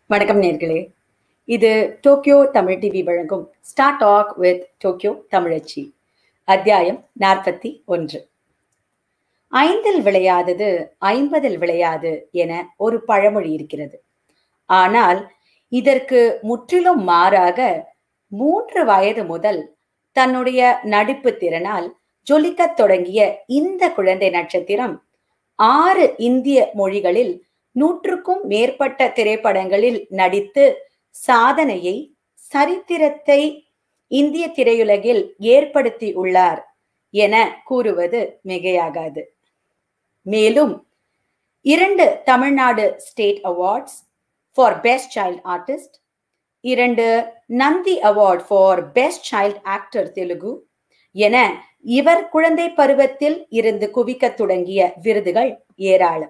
வணக்கம் நேர்களே இது டோக்கியோ தமிழ் டிவி வழங்கும் ஸ்டார் டாக் வித் டோக்கியோ தமிழச்சி அத்தியாயம் நாற்பத்தி ஒன்று ஐந்தில் விளையாதது ஐம்பதில் விளையாது என ஒரு பழமொழி இருக்கிறது ஆனால் இதற்கு முற்றிலும் மாறாக மூன்று வயது முதல் தன்னுடைய நடிப்பு திறனால் ஜொலிக்கத் தொடங்கிய இந்த குழந்தை நட்சத்திரம் ஆறு இந்திய மொழிகளில் நூற்றுக்கும் மேற்பட்ட திரைப்படங்களில் நடித்து சாதனையை சரித்திரத்தை இந்திய திரையுலகில் ஏற்படுத்தி உள்ளார் என கூறுவது மிகையாகாது மேலும் இரண்டு Tamil Nadu state awards for best child artist இரண்டு Nandi award for best child actor Telugu என இவர் குழந்தை பருவத்தில் இருந்து குவிக்க தொடங்கிய விருதுகள் ஏராளம்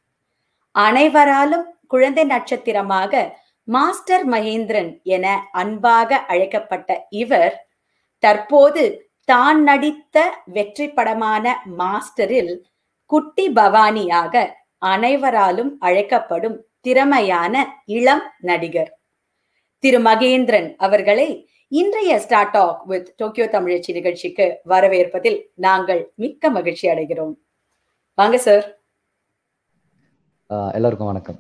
அனைவராலும் குழந்தை நட்சத்திரமாக மாஸ்டர் மகேந்திரன் என அன்பாக அழைக்கப்பட்ட இவர் தற்போது தான் நடித்த வெற்றி படமான மாஸ்டரில் குட்டி பவானியாக அனைவராலும் அழைக்கப்படும் திறமையான இளம் நடிகர் திரு மகேந்திரன் அவர்களை இன்றைய ஸ்டார்ட் டாக் வித் டோக்கியோ தமிழச்சி நிகழ்ச்சிக்கு வரவேற்பதில் நாங்கள் மிக்க மகிழ்ச்சி அடைகிறோம் வாங்க சார் எல்லாருக்கும் வணக்கம்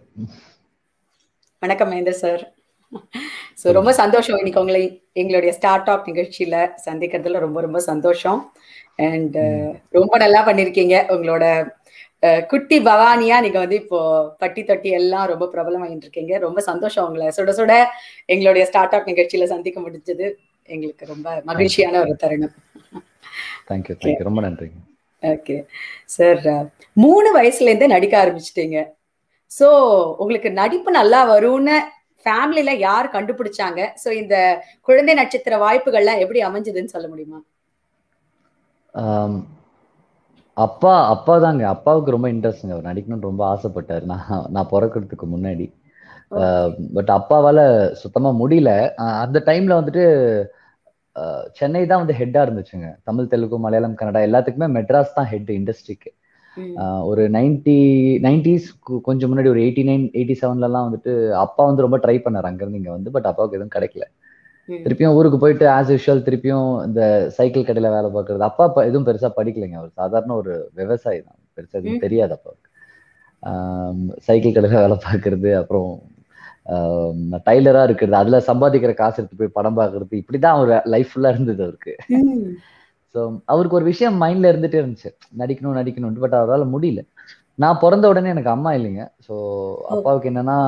வணக்கம் மகேந்தர் சார் ஸோ ரொம்ப சந்தோஷம் இன்னைக்கு உங்களை எங்களுடைய ஸ்டார்ட் டாக் நிகழ்ச்சியில சந்திக்கிறதுல ரொம்ப ரொம்ப சந்தோஷம் அண்ட் ரொம்ப நல்லா பண்ணிருக்கீங்க உங்களோட குட்டி பவானியா நீங்க வந்து இப்போ பட்டி தொட்டி எல்லாம் ரொம்ப பிரபலமாயிட்டு இருக்கீங்க ரொம்ப சந்தோஷம் உங்களை சுட சுட எங்களுடைய ஸ்டார்ட் அப் நிகழ்ச்சியில சந்திக்க முடிஞ்சது எங்களுக்கு ரொம்ப மகிழ்ச்சியான ஒரு தருணம் தேங்க்யூ தேங்க்யூ ரொம்ப நன்றி ஓகே சார் மூணு வயசுல இருந்தே நடிக்க ஆரம்பிச்சிட்டீங்க சோ உங்களுக்கு நடிப்பு நல்லா வரும்னு ஃபேமிலில யார் கண்டுபிடிச்சாங்க சோ இந்த குழந்தை நட்சத்திர வாய்ப்புகள்லாம் எப்படி அமைஞ்சதுன்னு சொல்ல முடியுமா அப்பா அப்பா தாங்க அப்பாவுக்கு ரொம்ப இன்ட்ரெஸ்ட்ங்க அவர் நடிக்கணும்னு ரொம்ப ஆசைப்பட்டார் நான் நான் பிறக்கிறதுக்கு முன்னாடி பட் அப்பாவால சுத்தமா முடியல அந்த டைம்ல வந்துட்டு சென்னை தான் வந்து ஹெட்டா இருந்துச்சுங்க தமிழ் தெலுங்கு மலையாளம் கன்னடா எல்லாத்துக்குமே மெட்ராஸ் தான் ஹெட் இண்டஸ்ட்ரிக்கு ஒரு நைன்டி நைன்டிஸ் கொஞ்சம் முன்னாடி ஒரு எயிட்டி நைன் எயிட்டி செவன்லலாம் வந்துட்டு அப்பா வந்து ரொம்ப ட்ரை பண்ணார் அங்கேருந்து இங்கே வந்து பட் அப்பாவுக்கு எதுவும் கிடைக்கல திருப்பியும் ஊருக்கு போயிட்டு ஆஸ் யூஷுவல் திருப்பியும் இந்த சைக்கிள் கடையில வேலை பார்க்கறது அப்பா எதுவும் பெருசா படிக்கலைங்க அவர் சாதாரண ஒரு விவசாயி தான் பெருசா எதுவும் தெரியாது அப்பாவுக்கு சைக்கிள் கடையில வேலை பார்க்கறது அப்புறம் டைலரா இருக்கிறது அதுல சம்பாதிக்கிற காசு எடுத்து போய் படம் பார்க்கறது இப்படிதான் அவர் லைஃப் ஃபுல்லா இருந்தது அவருக்கு ஸோ அவருக்கு ஒரு விஷயம் மைண்ட்ல இருந்துட்டே இருந்துச்சு நடிக்கணும் நடிக்கணும் பட் அவரால் முடியல நான் பிறந்த உடனே எனக்கு அம்மா இல்லைங்க ஸோ அப்பாவுக்கு என்னன்னா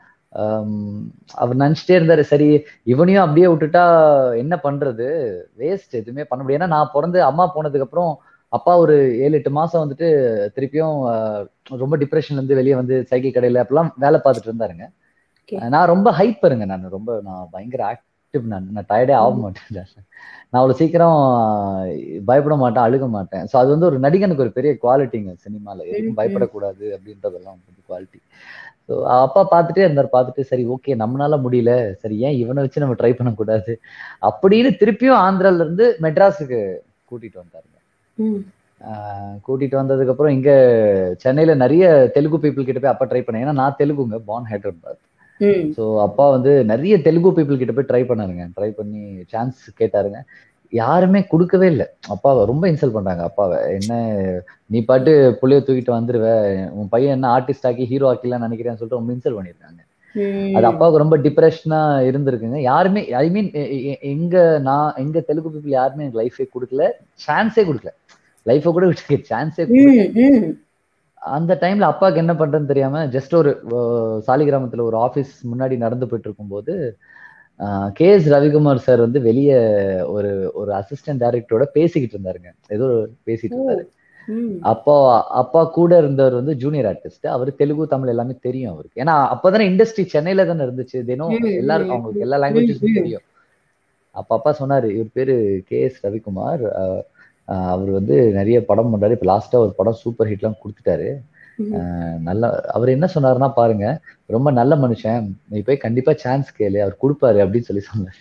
அவர் நினைச்சிட்டே இருந்தாரு சரி இவனையும் அப்படியே விட்டுட்டா என்ன பண்றது வேஸ்ட் எதுவுமே பண்ண முடியும் ஏன்னா நான் பிறந்து அம்மா போனதுக்கு அப்புறம் அப்பா ஒரு ஏழு எட்டு மாசம் வந்துட்டு திருப்பியும் ரொம்ப டிப்ரெஷன்ல இருந்து வெளியே வந்து சைக்கிள் கடையில அப்பெல்லாம் வேலை பார்த்துட்டு இருந்தாருங்க நான் ரொம்ப ஹைப்பருங்க நான் ரொம்ப நான் பயங்கர ஆக்டிவ் நான் நான் டயர்டே ஆக மாட்டேன் நான் அவ்வளவு சீக்கிரம் பயப்பட மாட்டேன் அழுக மாட்டேன் ஸோ அது வந்து ஒரு நடிகனுக்கு ஒரு பெரிய குவாலிட்டிங்க சினிமால எதுவும் பயப்படக்கூடாது அப்படின்றதெல்லாம் வந்து குவாலிட்டி ஸோ அப்பா பார்த்துட்டே இருந்தார் பார்த்துட்டு சரி ஓகே நம்மளால முடியல சரி ஏன் இவனை வச்சு நம்ம ட்ரை பண்ணக்கூடாது அப்படின்னு திருப்பியும் ஆந்திரால இருந்து மெட்ராஸுக்கு கூட்டிட்டு வந்தாருங்க கூட்டிட்டு வந்ததுக்கு அப்புறம் இங்க சென்னையில நிறைய தெலுங்கு பீப்புள் கிட்ட போய் அப்பா ட்ரை பண்ணேன் ஏன்னா நான் தெலுங்குங்க பான் ஹைதராபாத் ஸோ அப்பா வந்து நிறைய தெலுங்கு பீப்புள் கிட்ட போய் ட்ரை பண்ணாருங்க ட்ரை பண்ணி சான்ஸ் கேட்டாருங்க யாருமே கொடுக்கவே இல்லை அப்பாவை ரொம்ப இன்சல்ட் பண்றாங்க அப்பாவை என்ன நீ பாட்டு புள்ளைய தூக்கிட்டு வந்துருவ உன் பையன் என்ன ஆர்டிஸ்ட் ஆக்கி ஹீரோ ஆக்கிலாம் நினைக்கிறேன்னு சொல்லிட்டு ரொம்ப இன்சல்ட் பண்ணிருக்காங்க அது அப்பாவுக்கு ரொம்ப டிப்ரெஷனா இருந்திருக்குங்க யாருமே ஐ மீன் எங்க நான் எங்க தெலுங்கு பீப்புள் யாருமே எனக்கு லைஃபே கொடுக்கல சான்ஸே கொடுக்கல லைஃபை கூட விட்டு சான்ஸே அந்த டைம்ல அப்பாவுக்கு என்ன பண்றதுன்னு தெரியாம ஜஸ்ட் ஒரு சாலிகிராமத்துல ஒரு ஆபீஸ் முன்னாடி நடந்து போயிட்டு இருக்கும்போது கே எஸ் ரவிக்குமார் சார் வந்து வெளியே ஒரு ஒரு அசிஸ்டன்ட் டைரக்டரோட பேசிக்கிட்டு இருந்தாருங்க ஏதோ பேசிட்டு இருந்தாரு அப்பா அப்பா கூட இருந்தவர் வந்து ஜூனியர் ஆர்டிஸ்ட் அவர் தெலுங்கு தமிழ் எல்லாமே தெரியும் அவருக்கு ஏன்னா அப்பதானே இண்டஸ்ட்ரி சென்னையில தானே இருந்துச்சு தினம் எல்லாருக்கும் அவங்களுக்கு எல்லா லாங்குவேஜஸும் தெரியும் அப்ப அப்பா சொன்னாரு இவர் பேரு கே எஸ் ரவிக்குமார் அவர் வந்து நிறைய படம் பண்றாரு இப்ப லாஸ்டா ஒரு படம் சூப்பர் ஹிட்லாம் கொடுத்துட்டாரு நல்ல அவர் என்ன சொன்னாருன்னா பாருங்க ரொம்ப நல்ல மனுஷன் நீ போய் கண்டிப்பா சான்ஸ் கேளு அவர் கொடுப்பாரு அப்படின்னு சொல்லி சொன்னாரு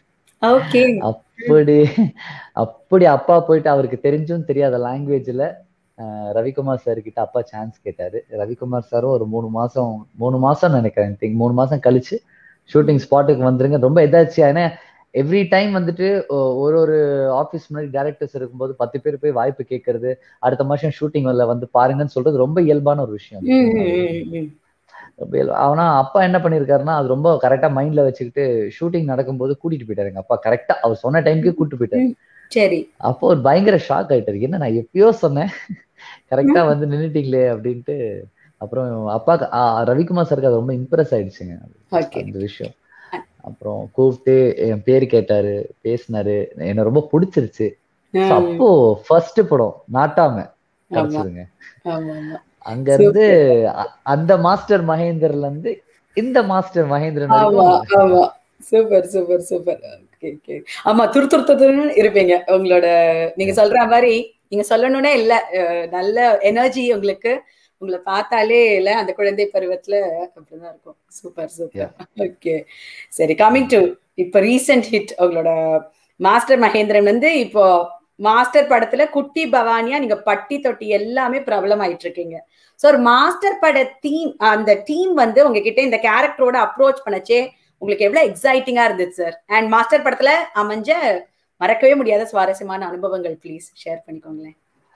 அப்படி அப்படி அப்பா போயிட்டு அவருக்கு தெரிஞ்சும் தெரியாத லாங்குவேஜ்ல ரவிக்குமார் சார் கிட்ட அப்பா சான்ஸ் கேட்டாரு ரவிக்குமார் சாரும் ஒரு மூணு மாசம் மூணு மாசம் நினைக்கிறேன் திங்க் மூணு மாசம் கழிச்சு ஷூட்டிங் ஸ்பாட்டுக்கு வந்துருங்க ரொம்ப எதாச்சியா ஏன்னா எவ்ரி டைம் வந்துட்டு ஒ- ஒரு ஒரு ஆஃபீஸ் முன்னாடி டேரக்டர்ஸ் இருக்கும்போது பத்து பேர் போய் வாய்ப்பு கேட்கறது அடுத்த மாசம் ஷூட்டிங் வந்து பாருங்கன்னு சொல்றது ரொம்ப இயல்பான ஒரு விஷயம் ம், ம், ம், ம். ரொம்ப இயல்பு. ஆனா அப்பா என்ன பண்ணிருக்காருன்னா அது ரொம்ப கரெக்டா மைண்ட்ல வச்சுக்கிட்டு ஷூட்டிங் நடக்கும்போது கூட்டிட்டு போயிட்டாரு எங்க அப்பா கரெக்டா அவர் சொன்ன டைம்க்கு கூட்டிட்டு போயிட்டாரு சரி அப்போ ஒரு பயங்கர ஷாக் ஆயிட்டாரு என்ன நான் எப்பயோ சொன்னேன் கரெக்டா வந்து நின்னுட்டீங்களே அப்படின்ட்டு அப்புறம் அப்பா ரவிக்குமார் சாருக்கு அது ரொம்ப இம்ப்ரெஸ் ஆயிடுச்சுங்க ஓகே அந்த விஷயம் அப்புறம் கூப்பிட்டு என் பேர் கேட்டாரு பேசினாரு என்ன ரொம்ப பிடிச்சிருச்சு So, அப்போ ஃபர்ஸ்ட் படம் நாட்டாம கிடைச்சதுங்க ஆமா ஆமா அங்க இருந்து அ- அந்த மாஸ்டர் மகேந்திரன்ல இருந்து இந்த மாஸ்டர் மகேந்திரன் ஆமா வரைக்கும் ஆமா super super super okay okay ஆமா துரு துரு துருன்னு இருப்பீங்க உங்களோட நீங்க சொல்ற மாதிரி நீங்க சொல்லணும்னே இல்ல அஹ், நல்ல எனர்ஜி உங்களுக்கு உங்களை பார்த்தாலே இல்ல அந்த குழந்தை பருவத்துல அப்படிதான் இருக்கும் சூப்பர் சூப்பர் ஓகே சரி கமிங் டு இப்ப ரீசெண்ட் ஹிட் உங்களோட மாஸ்டர் மகேந்திரன் வந்து இப்போ மாஸ்டர் படத்துல குட்டி பவானியா நீங்க பட்டி தொட்டி எல்லாமே பிரபலம் ஆயிட்டு இருக்கீங்க சோ ஒரு மாஸ்டர் பட டீம் அந்த டீம் வந்து உங்ககிட்ட இந்த கேரக்டரோட அப்ரோச் பண்ணச்சே உங்களுக்கு எவ்வளவு எக்ஸைட்டிங்கா இருந்துச்சு சார் அண்ட் மாஸ்டர் படத்துல அமைஞ்ச மறக்கவே முடியாத சுவாரஸ்யமான அனுபவங்கள் ப்ளீஸ் ஷேர் பண்ணிக்கோங்களேன்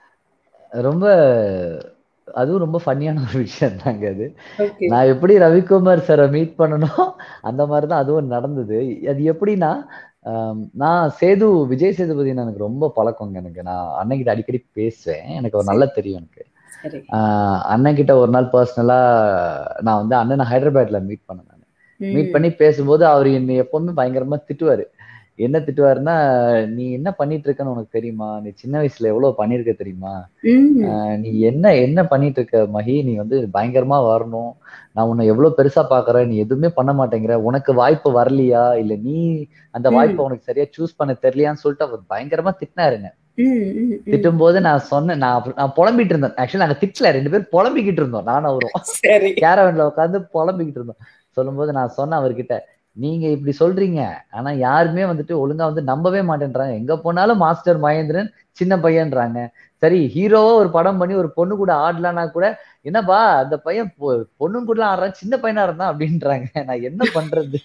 ரொம்ப அதுவும் ரொம்ப ஃபன்னியான ஒரு விஷயம் தாங்க அது ஓகே நான் எப்படி ரவிக்குமார் சாரை மீட் பண்ணணும் அந்த மாதிரி தான் அதுவும் நடந்தது அது எப்படின்னா ஆம், நான் சேது விஜய் சேதுபதி எனக்கு ரொம்ப பழக்கங்க எனக்கு நான் அண்ணன்கிட்ட அடிக்கடி பேசுவேன் எனக்கு ஒரு நல்லா தெரியும் எனக்கு சரி ஆஹ் அண்ணன் கிட்ட ஒரு நாள் பர்சனலா நான் வந்து அண்ணனை ஹைதராபாத்ல மீட் பண்ணேன் நான் மீட் பண்ணி பேசும்போது அவர் என்னை எப்பவுமே பயங்கரமா திட்டுவாரு என்ன திட்டுவாருன்னா நீ என்ன பண்ணிட்டு இருக்கன்னு உனக்கு தெரியுமா நீ சின்ன வயசுல எவ்வளவு பண்ணிருக்க தெரியுமா ம், ஆஹ் நீ என்ன என்ன பண்ணிட்டு இருக்க மகி நீ வந்து பயங்கரமா வரணும் நான் உன்னை எவ்வளவு பெருசா பாக்குறேன் நீ எதுவுமே பண்ண மாட்டேங்கிற உனக்கு வாய்ப்பு வரலையா இல்ல நீ அந்த ம். வாய்ப்பை உனக்கு சரியா சூஸ் பண்ண தெரியலையான்னு சொல்லிட்டு அவர் பயங்கரமா திட்டினாருங்க ம், ம், ம். திட்டும் போது நான் சொன்னேன் நான் அப்ப- நான் புலம்பிட்டு இருந்தேன் ஆக்சுவலி நாங்க திட்டல ரெண்டு பேரும் புலம்பிக்கிட்டு இருந்தோம் நானும் அவரும் சரி கேரவன்ல உட்காந்து புலம்பிக்கிட்டு இருந்தோம் சொல்லும்போது நான் சொன்னேன் அவர்கிட்ட நீங்க இப்படி சொல்றீங்க ஆனா யாருமே வந்துட்டு ஒழுங்கா வந்து நம்பவே மாட்டேன்றாங்க எங்க போனாலும் மாஸ்டர் மகேந்திரன் சின்ன பையன்றாங்க சரி ஹீரோவா ஒரு படம் பண்ணி ஒரு பொண்ணு கூட ஆடலான்னா கூட என்னப்பா அந்த பையன் பொ- பொண்ணு கூட ஆடுறான் சின்ன பையனா இருந்தான் அப்படின்றாங்க நான் என்ன பண்றது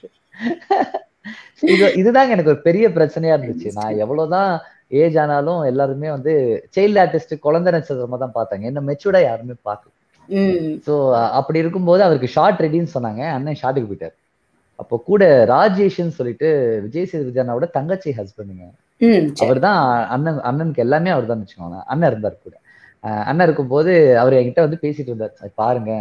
இது இதுதாங்க எனக்கு ஒரு பெரிய பிரச்சனையா இருந்துச்சு நான் எவ்வளவுதான் ஏஜ் ஆனாலும் எல்லாருமே வந்து சைல்டு ஆர்டிஸ்ட் குழந்தை நட்சத்திரமா தான் பார்த்தாங்க என்ன மெச்சூர்டா யாருமே பார்க்கல ம், ஸோ அப்படி இருக்கும்போது அவருக்கு ஷார்ட் ரெடின்னு சொன்னாங்க அண்ணன் ஷார்ட்டுக்கு போயிட்டார் அப்போ கூட ராஜேஷ்னு சொல்லிட்டு விஜய் சேதுபதி அண்ணாவோட தங்கச்சி ஹஸ்பண்டுங்க ம், சரி. அவர் தான் அண்ணன் அண்ணனுக்கு எல்லாமே அவர் தான் வச்சுக்கோங்களேன் அண்ணன் இருந்தார் கூட அஹ் அண்ணன் இருக்கும்போது அவர் என்கிட்ட வந்து பேசிட்டு இருந்தார் "சார், பாருங்க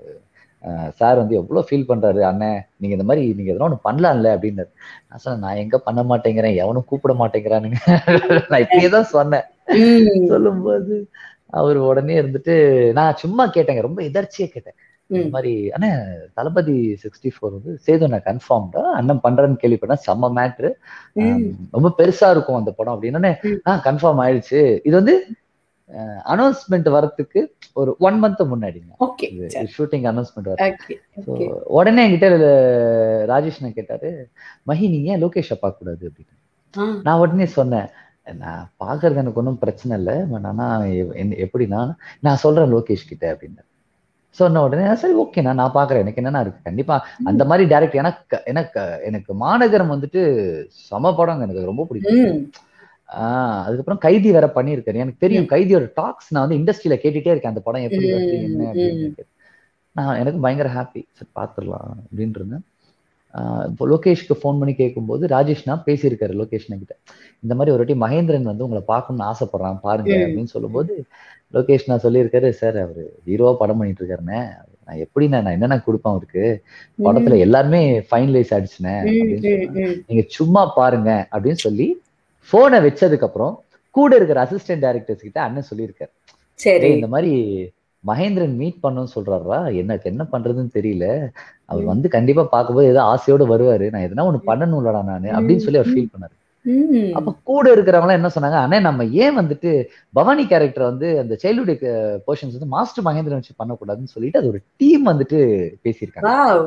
சார் வந்து எவ்வளவு ஃபீல் பண்றாரு அண்ணன் நீங்க இந்த மாதிரி நீங்க எதனா ஒண்ணு பண்ணலாம்ல அப்படின்னாரு நான் சொன்னேன் நான் எங்க பண்ண மாட்டேங்கிறேன் எவனும் கூப்பிட மாட்டேங்கிறானுங்க நான் இப்படியே தான் சொன்னேன் ம், சொல்லும்போது அவர் உடனே இருந்துட்டு நான் சும்மா கேட்டேங்க ரொம்ப எதர்ச்சியா கேட்டேன் இந்த ம். மாதிரி அண்ணா தளபதி சிக்ஸ்டி ஃபோர் வந்து சேது நான் கன்ஃபார்ம்டா அண்ணன் பண்றேன்னு கேள்விப்பட்டேன் செம்ம மேட்ரு ம். ரொம்ப பெருசா இருக்கும் அந்த படம் அப்படின்னு ம். ஆ கன்ஃபார்ம் ஆயிடுச்சு இது வந்து அனௌன்ஸ்மெண்ட் வரதுக்கு ஒரு ஒன் மந்த் முன்னாடிங்க ஓகே சரி. ஷூட்டிங் அனௌன்ஸ்மெண்ட் வர ஓகே So, ஓகே உடனே என்கிட்ட ராஜேஷ்ன கேட்டாரு மஹி நீங்க ஏன் லோகேஷை பார்க்க கூடாது அப்படின்னு ஆ, நான் உடனே சொன்னேன் நான் பாக்குறது எனக்கு ஒன்றும் பிரச்சனை இல்லை பட் ஆனா எ- என்ன- எப்படின்னா நான் சொல்றேன் லோகேஷ் கிட்ட அப்படின்னு சொன்ன உடனே "ஆ, சரி ஓகே நான் நான் பாக்குறேன் எனக்கு என்னன்னா இருக்கு கண்டிப்பா அந்த மாதிரி டேரக்ட் எனக்கு எனக்கு எனக்கு மாநகரம் வந்துட்டு சம படங்க எனக்கு அது ரொம்ப பிடிக்கும் ம், ஆஹ் அதுக்கப்புறம் கைதி வேற பண்ணியிருக்காரு எனக்கு தெரியும் கைதியோட டாக்ஸ் நான் வந்து இண்டஸ்ட்ரியில கேட்டுட்டே இருக்கேன் அந்த படம் எப்படி வருது ம், என்ன ம். அப்படின்னு நான் எனக்கு பயங்கர ஹாப்பி சரி பாத்துடலாம் அப்படின்னு இருந்தேன் ஆஹ் இப்போ லோகேஷ்க்கு ஃபோன் பண்ணி கேட்கும்போது ராஜேஷ்னா பேசியிருக்காரு லோகேஷ்ன கிட்ட இந்த மாதிரி ஒரு வாட்டி மகேந்திரன் வந்து உங்களை பார்க்கணும்னு ஆசைப்படுறான் பாருங்க ம். அப்படின்னு சொல்லும்போது லோகேஷ் நான் சொல்லியிருக்காரு சார் அவரு ஹீரோவா படம் பண்ணிட்டு இருக்காருண்ணே நான் எப்படிண்ணே நான் என்னென்ன கொடுப்பேன் அவருக்கு படத்துல எல்லாருமே ஃபைனலைஸ் ஆயிடுச்சுனே ம், அப்படின்னு ம், சொன்னேன் ம். நீங்க சும்மா பாருங்க அப்படின்னு சொல்லி போனை வச்சதுக்கு அப்புறம் கூட இருக்கிற அசிஸ்டன்ட் டைரக்டர்ஸ் கிட்ட அண்ணன் சொல்லியிருக்காரு சரி "டேய், இந்த மாதிரி மகேந்திரன் மீட் பண்ணணும்னு சொல்றாரா எனக்கு என்ன பண்றதுன்னு தெரியல அவர் ம். வந்து கண்டிப்பா பார்க்கும்போது ஏதோ ஆசையோட வருவாரு நான் எதனா ஒண்ணு பண்ணணும்லடா நானு அப்படின்னு சொல்லி அவர் ஃபீல் பண்ணாரு ம், அப்ப கூட இருக்கிறவங்க என்ன சொன்னாங்க அண்ணே நம்ம ஏன் வந்துட்டு பவானி கேரக்டர் வந்து அந்த சைல்ட்ஹுட் போர்ஷன்ஸ் வந்து மாஸ்டர் மகேந்திரன் வச்சு பண்ணக்கூடாதுன்னு சொல்லிட்டு அது ஒரு டீம் வந்துட்டு பேசியிருக்காங்க Wow.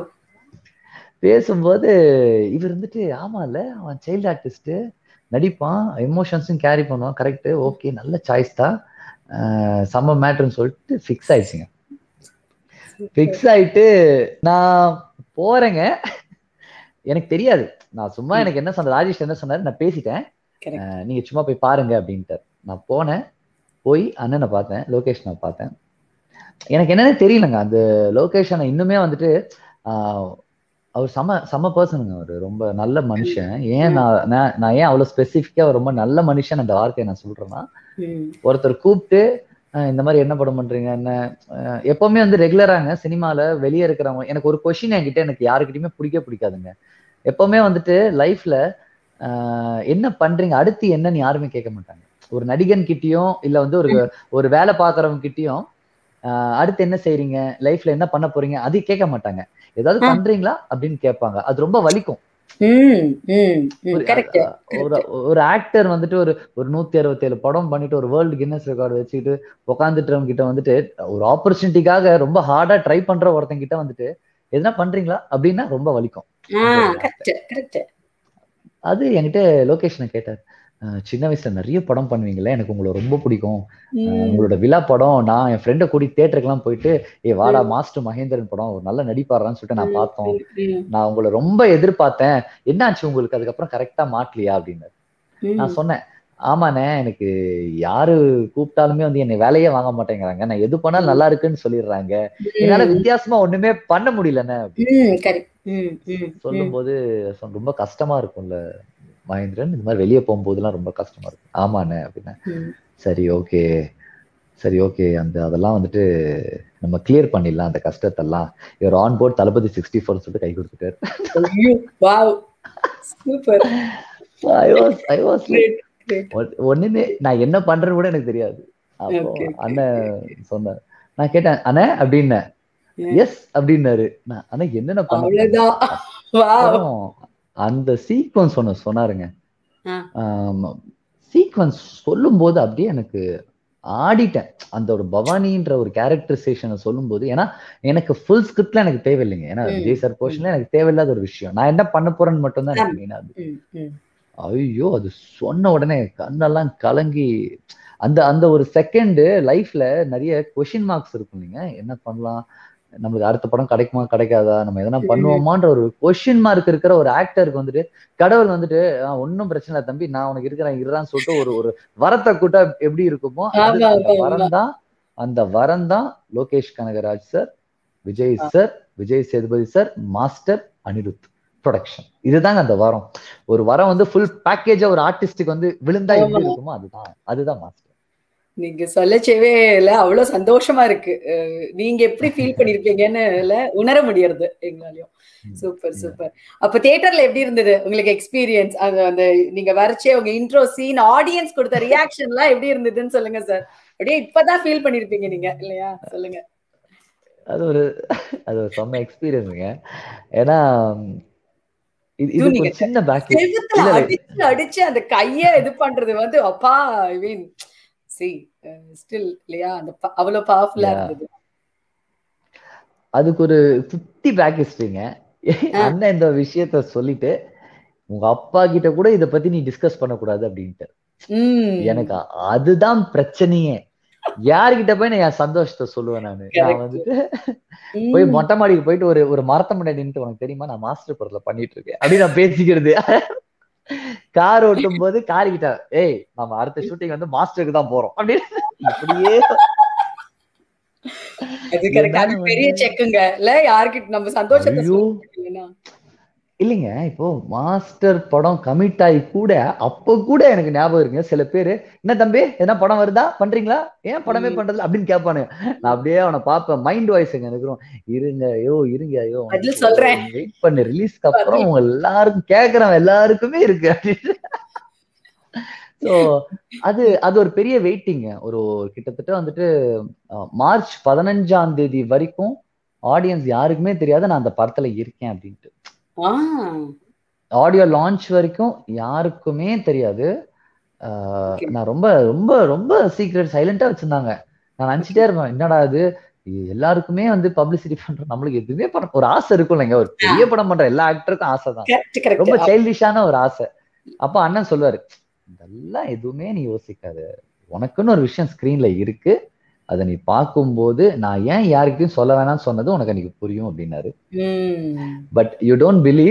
பேசும்போது இவர் வந்துட்டு ஆமால அவன் சைல்டு ஆர்டிஸ்ட் நடிப்பான் எமோஷன்ஸும் கேரி பண்ணுவான் கரெக்ட் ஓகே நல்ல சாய்ஸ் தான் ஆஹ் செம்ம மேட்ருன்னு சொல்லிட்டு ஃபிக்ஸ் ஆயிடுச்சுங்க ஃபிக்ஸ் ஆயிட்டு நான் போறேங்க எனக்கு தெரியாது நான் சும்மா ம். எனக்கு என்ன சொன்ன ராஜேஷ் என்ன சொன்னாரு நான் பேசிட்டேன் Correct. அஹ் நீங்க சும்மா போய் பாருங்க அப்படின்ட்டு நான் போனேன் போய் அண்ணனை பார்த்தேன் லோகேஷனை பார்த்தேன் எனக்கு என்னன்னே தெரியலங்க அந்த லோகேஷனை இன்னுமே வந்துட்டு ஆஹ் அவர் செம செம பர்சனுங்க அவர் ரொம்ப நல்ல மனுஷன் ஏன் நான் நான் நான் ஏன் அவ்வளவு ஸ்பெசிஃபிக்கா ரொம்ப நல்ல மனுஷன் அந்த வார்த்தையை நான் சொல்றேன்னா ம். ஒருத்தர் கூப்பிட்டு அஹ் இந்த மாதிரி என்ன படம் பண்றீங்க என்ன அஹ் எப்பவுமே வந்து ரெகுலராங்க சினிமால வெளியே இருக்கிறவங்க எனக்கு ஒரு கொஷின் என்கிட்ட எனக்கு யாருக்கிட்டயுமே பிடிக்க பிடிக்காதுங்க எப்பவுமே வந்துட்டு லைஃப்ல என்ன பண்றீங்க அடுத்து என்னன்னு யாருமே கேட்க மாட்டாங்க ஒரு நடிகன் கிட்டயும் இல்ல வந்து ஒரு ஒரு வேலை பார்க்கறவங்க கிட்டயும் ஆஹ் அடுத்து என்ன செய்றீங்க லைஃப்ல என்ன பண்ண போறீங்க அது கேட்க மாட்டாங்க ஏதாவது ஆ. பண்றீங்களா அப்படின்னு கேட்பாங்க அது ரொம்ப வலிக்கும் ம், ம், ம். ஒரு- Correct. ஒரு ஒரு ஆக்டர் வந்துட்டு ஒரு ஒரு நூத்தி அறுபத்தேழு படம் பண்ணிட்டு ஒரு வேர்ல்டு கின்னஸ் ரெக்கார்டு வச்சுக்கிட்டு உட்காந்துட்டு கிட்ட வந்துட்டு ஒரு ஆப்பர்ச்சுனிட்டிக்காக ரொம்ப ஹார்டா ட்ரை பண்ற ஒருத்தன் கிட்ட வந்துட்டு எதுனா பண்றீங்களா அப்படின்னா ரொம்ப வலிக்கும் ஆ, correct, correct. அது என்கிட்ட லோகேஷனை கேட்டார் அஹ் சின்ன வயசுல நிறைய படம் பண்ணுவீங்கல்ல எனக்கு உங்களை ரொம்ப பிடிக்கும் அஹ் ம், உங்களோட விழா படம் நான் என் ஃப்ரெண்டை கூடி தேட்டருக்குலாம் போயிட்டு ஏ வாடா மாஸ்டர் மகேந்திரன் படம் ஒரு நல்ல நடிப்பாடுறான்னு சொல்லிட்டு நான் பார்த்தோம் ம், நான் உங்களை ரொம்ப எதிர்பார்த்தேன் என்னாச்சு உங்களுக்கு அதுக்கப்புறம் கரெக்டா மாட்டலையா அப்படின்னு ம். நான் சொன்னேன் ஆமாண்ணே எனக்கு யாரு கூப்பிட்டாலுமே வந்து என்னை வேலையே வாங்க மாட்டேங்கிறாங்க நான் எது பண்ணாலும் நல்லா இருக்குன்னு சொல்லிடுறாங்க என்னால வித்தியாசமா ஒண்ணுமே பண்ண முடியலண்ணே ம், correct. ம், ம், ம். சொல்லும்போது சொன்ன- ரொம்ப கஷ்டமா இருக்கும்ல மகேந்திரன் இந்த மாதிரி வெளியே போகும்போதெல்லாம் ரொம்ப கஷ்டமா இருக்கும் ஆமாண்ணே அப்படின்னா ம். சரி ஓகே சரி ஓகே அந்த அதெல்லாம் வந்துட்டு நம்ம கிளியர் பண்ணிடலாம் அந்த கஷ்டத்தெல்லாம் இவர் on board Thalapathy sixty four சொல்லிட்டு கை கொடுத்துட்டாரு ஐயோ, wow. Super. I was I was Great, great. ஒண்ணுமே நான் என்ன பண்றேன்னு கூட எனக்கு தெரியாது அப்போ Okay, okay, அண்ணன் சொன்னார் நான் கேட்டேன் அண்ணே அப்படின்னேன் Yeah. எஸ் அப்படின்னாரு நான் ஆனா என்னென்ன பண்ண அவ்வளவுதான். Wow. அப்புறம் அந்த சீக்வன்ஸ் ஒண்ணு சொன்னாருங்க ஆ. சீக்வன்ஸ் சொல்லும்போது அப்படியே எனக்கு ஆடிட்டேன் அந்த ஒரு பவானின்ற ஒரு கேரக்டரைசேஷனை சொல்லும்போது ஏன்னா எனக்கு ஃபுல் ஸ்கிரிப்ட்ல எனக்கு தேவையில்லைங்க ஏன்னா ம். விஜய் சார் போர்ஷன்ல எனக்கு தேவையில்லாத ஒரு விஷயம் நான் என்ன பண்ண போறேன்னு மட்டும்தான் எனக்கு மெயினா அது ம், ம். ஐயோ அது சொன்ன உடனே கண்ணெல்லாம் கலங்கி அந்த அந்த ஒரு செகண்ட் லைஃப்ல நிறைய கொஷின் மார்க்ஸ் இருக்கும் இல்லைங்க என்ன பண்ணலாம் நம்மளுக்கு அடுத்த படம் கிடைக்குமா கிடைக்காதா நம்ம எதனா ம். பண்ணுவோமான்ற ஒரு கொஷின் மார்க் இருக்கிற ஒரு ஆக்டருக்கு வந்துட்டு கடவுள் வந்துட்டு ஒன்னும் பிரச்சனை இல்லை தம்பி நான் உனக்கு இருக்கிறேன் இருறான்னு சொல்லிட்டு ஒரு ஒரு வரத்தை கூட்டா எப்படி இருக்குமோ அது ஆமா, அந்த ஆமா, வரம் தான் அந்த வரம் தான் Lokesh Kanagaraj sir Vijay sir Vijay Sethupathi sir master Anirudh production இதுதாங்க அந்த வரம் ஒரு வரம் வந்து ஃபுல் பேக்கேஜா ஒரு ஆர்டிஸ்டுக்கு வந்து விழுந்தா எப்படி ஆமா. இருக்குமோ அதுதான் அதுதான் மாஸ்டர் நீங்க சொல்லச்சேவே இல்ல அவ்வளவு சந்தோஷமா இருக்கு அஹ் நீங்க எப்படி ஃபீல் பண்ணிருப்பீங்கன்னு இல்ல உணர முடியறது எங்களாலையும் சூப்பர் சூப்பர் அப்ப தியேட்டர்ல எப்படி இருந்தது உங்களுக்கு எக்ஸ்பீரியன்ஸ் அந்த அந்த நீங்க வரைச்சே உங்க இன்ட்ரோ சீன் ஆடியன்ஸ் கொடுத்த ரியாக்ஷன் எல்லாம் எப்படி இருந்ததுன்னு சொல்லுங்க சார் அப்படியே இப்பதான் ஃபீல் பண்ணிருப்பீங்க நீங்க இல்லையா சொல்லுங்க அது ஒரு அது ஒரு செம்ம எக்ஸ்பீரியன்ஸுங்க ஏன்னா இது இது நீங்க ஒரு சின்ன பேக் செவுத்துல இல்ல, இல்ல. அடிச்சு அடிச்சு அந்த கைய இது பண்றது வந்து அப்பா ஐ மீன் சி ஸ்டில் இல்லையா அந்த ப- அவ்வளவு பவர்ஃபுல்லா Yeah. இருந்தது அதுக்கு ஒரு குட்டி பேக் ஹிஸ்டரிங்க அண்ணன் இந்த விஷயத்த சொல்லிட்டு உங்க அப்பா கிட்ட கூட இத பத்தி நீ டிஸ்கஸ் பண்ணக்கூடாது அப்படின்ட்டு உம் எனக்கு அதுதான் பிரச்சனையே யார்கிட்ட போய் நான் என் சந்தோஷத்தை சொல்லுவேன் நானு நான் Correct. வந்துட்டு உம். போய் மொட்டை மாடிக்கு போயிட்டு ஒரு ஒரு மரத்த முன்னாடி நின்னுட்டு உனக்கு தெரியுமா நான் மாஸ்டர் படத்துல பண்ணிட்டு இருக்கேன் அப்படி நான் பேசிக்கிறது கார் ஓட்டும் போது கார் கிட்ட ஏய் நம்ம அடுத்த ஷூட்டிங் வந்து மாஸ்டருக்கு தான் போறோம் அப்படின்னு இப்படியே அது correct. அது என்னன்னு பெரிய வந்து- செக்குங்க இல்ல யாருக்கிட்ட நம்ம சந்தோஷத்தை ஐயோ. சொல்லினா இல்லைங்க இப்போ மாஸ்டர் படம் கமிட் ஆகி கூட அப்ப கூட எனக்கு ஞாபகம் இருக்குங்க சில பேரு என்ன தம்பி என்ன படம் வருதா பண்றீங்களா ஏன் படமே ம். பண்றதுல அப்படின்னு கேட்பானுங்க நான் அப்படியே அவனை பார்ப்பேன் மைண்ட் வாய்ஸ்ங்க எனக்கு இருங்க ஐயோ இருங்க ஐயோ பதில் சொல்றேன். வெயிட் பண்ணு ரிலீஸ்க்கு அப்புறம் உங்க எல்லாருக்கும் கேக்குறவன் எல்லாருக்குமே இருக்கு அப்படின்னு ஸோ அது அது ஒரு பெரிய வெயிட்டிங்க ஒரு கிட்டத்தட்ட வந்துட்டு அஹ், மார்ச் பதினஞ்சாம் தேதி வரைக்கும் ஆடியன்ஸ் யாருக்குமே தெரியாது நான் அந்த படத்துல இருக்கேன் அப்படின்ட்டு ஆ ஆடியோ லான்ச் வரைக்கும் யாருக்குமே தெரியாது ஆஹ் Okay. நான் ரொம்ப ரொம்ப ரொம்ப சீக்ரெட் சைலண்டா வச்சிருந்தாங்க நான் நினைச்சிட்டே இருப்பேன் என்னடா இது இது எல்லாருக்குமே வந்து பப்ளிசிட்டி பண்றோம் நம்மளுக்கு எதுவுமே பண்ண ஒரு ஆசை இருக்கும் இல்லைங்க ஒரு பெரிய படம் பண்ற எல்லா ஆக்டருக்கும் ஆசை தான் கரெக்ட் கரெக்ட் ரொம்ப சைல்டிஷான ஒரு ஆசை அப்ப அண்ணன் சொல்லுவாரு இதெல்லாம் எதுவுமே நீ யோசிக்காத உனக்குன்னு ஒரு விஷயம் ஸ்கிரீன்ல இருக்கு அதை நீ பார்க்கும்போது நான் ஏன் யாருக்கிட்டையும் சொல்ல வேணாம்னு சொன்னது உனக்கு அன்னைக்கு புரியும் அப்படின்னாரு um but you don't believe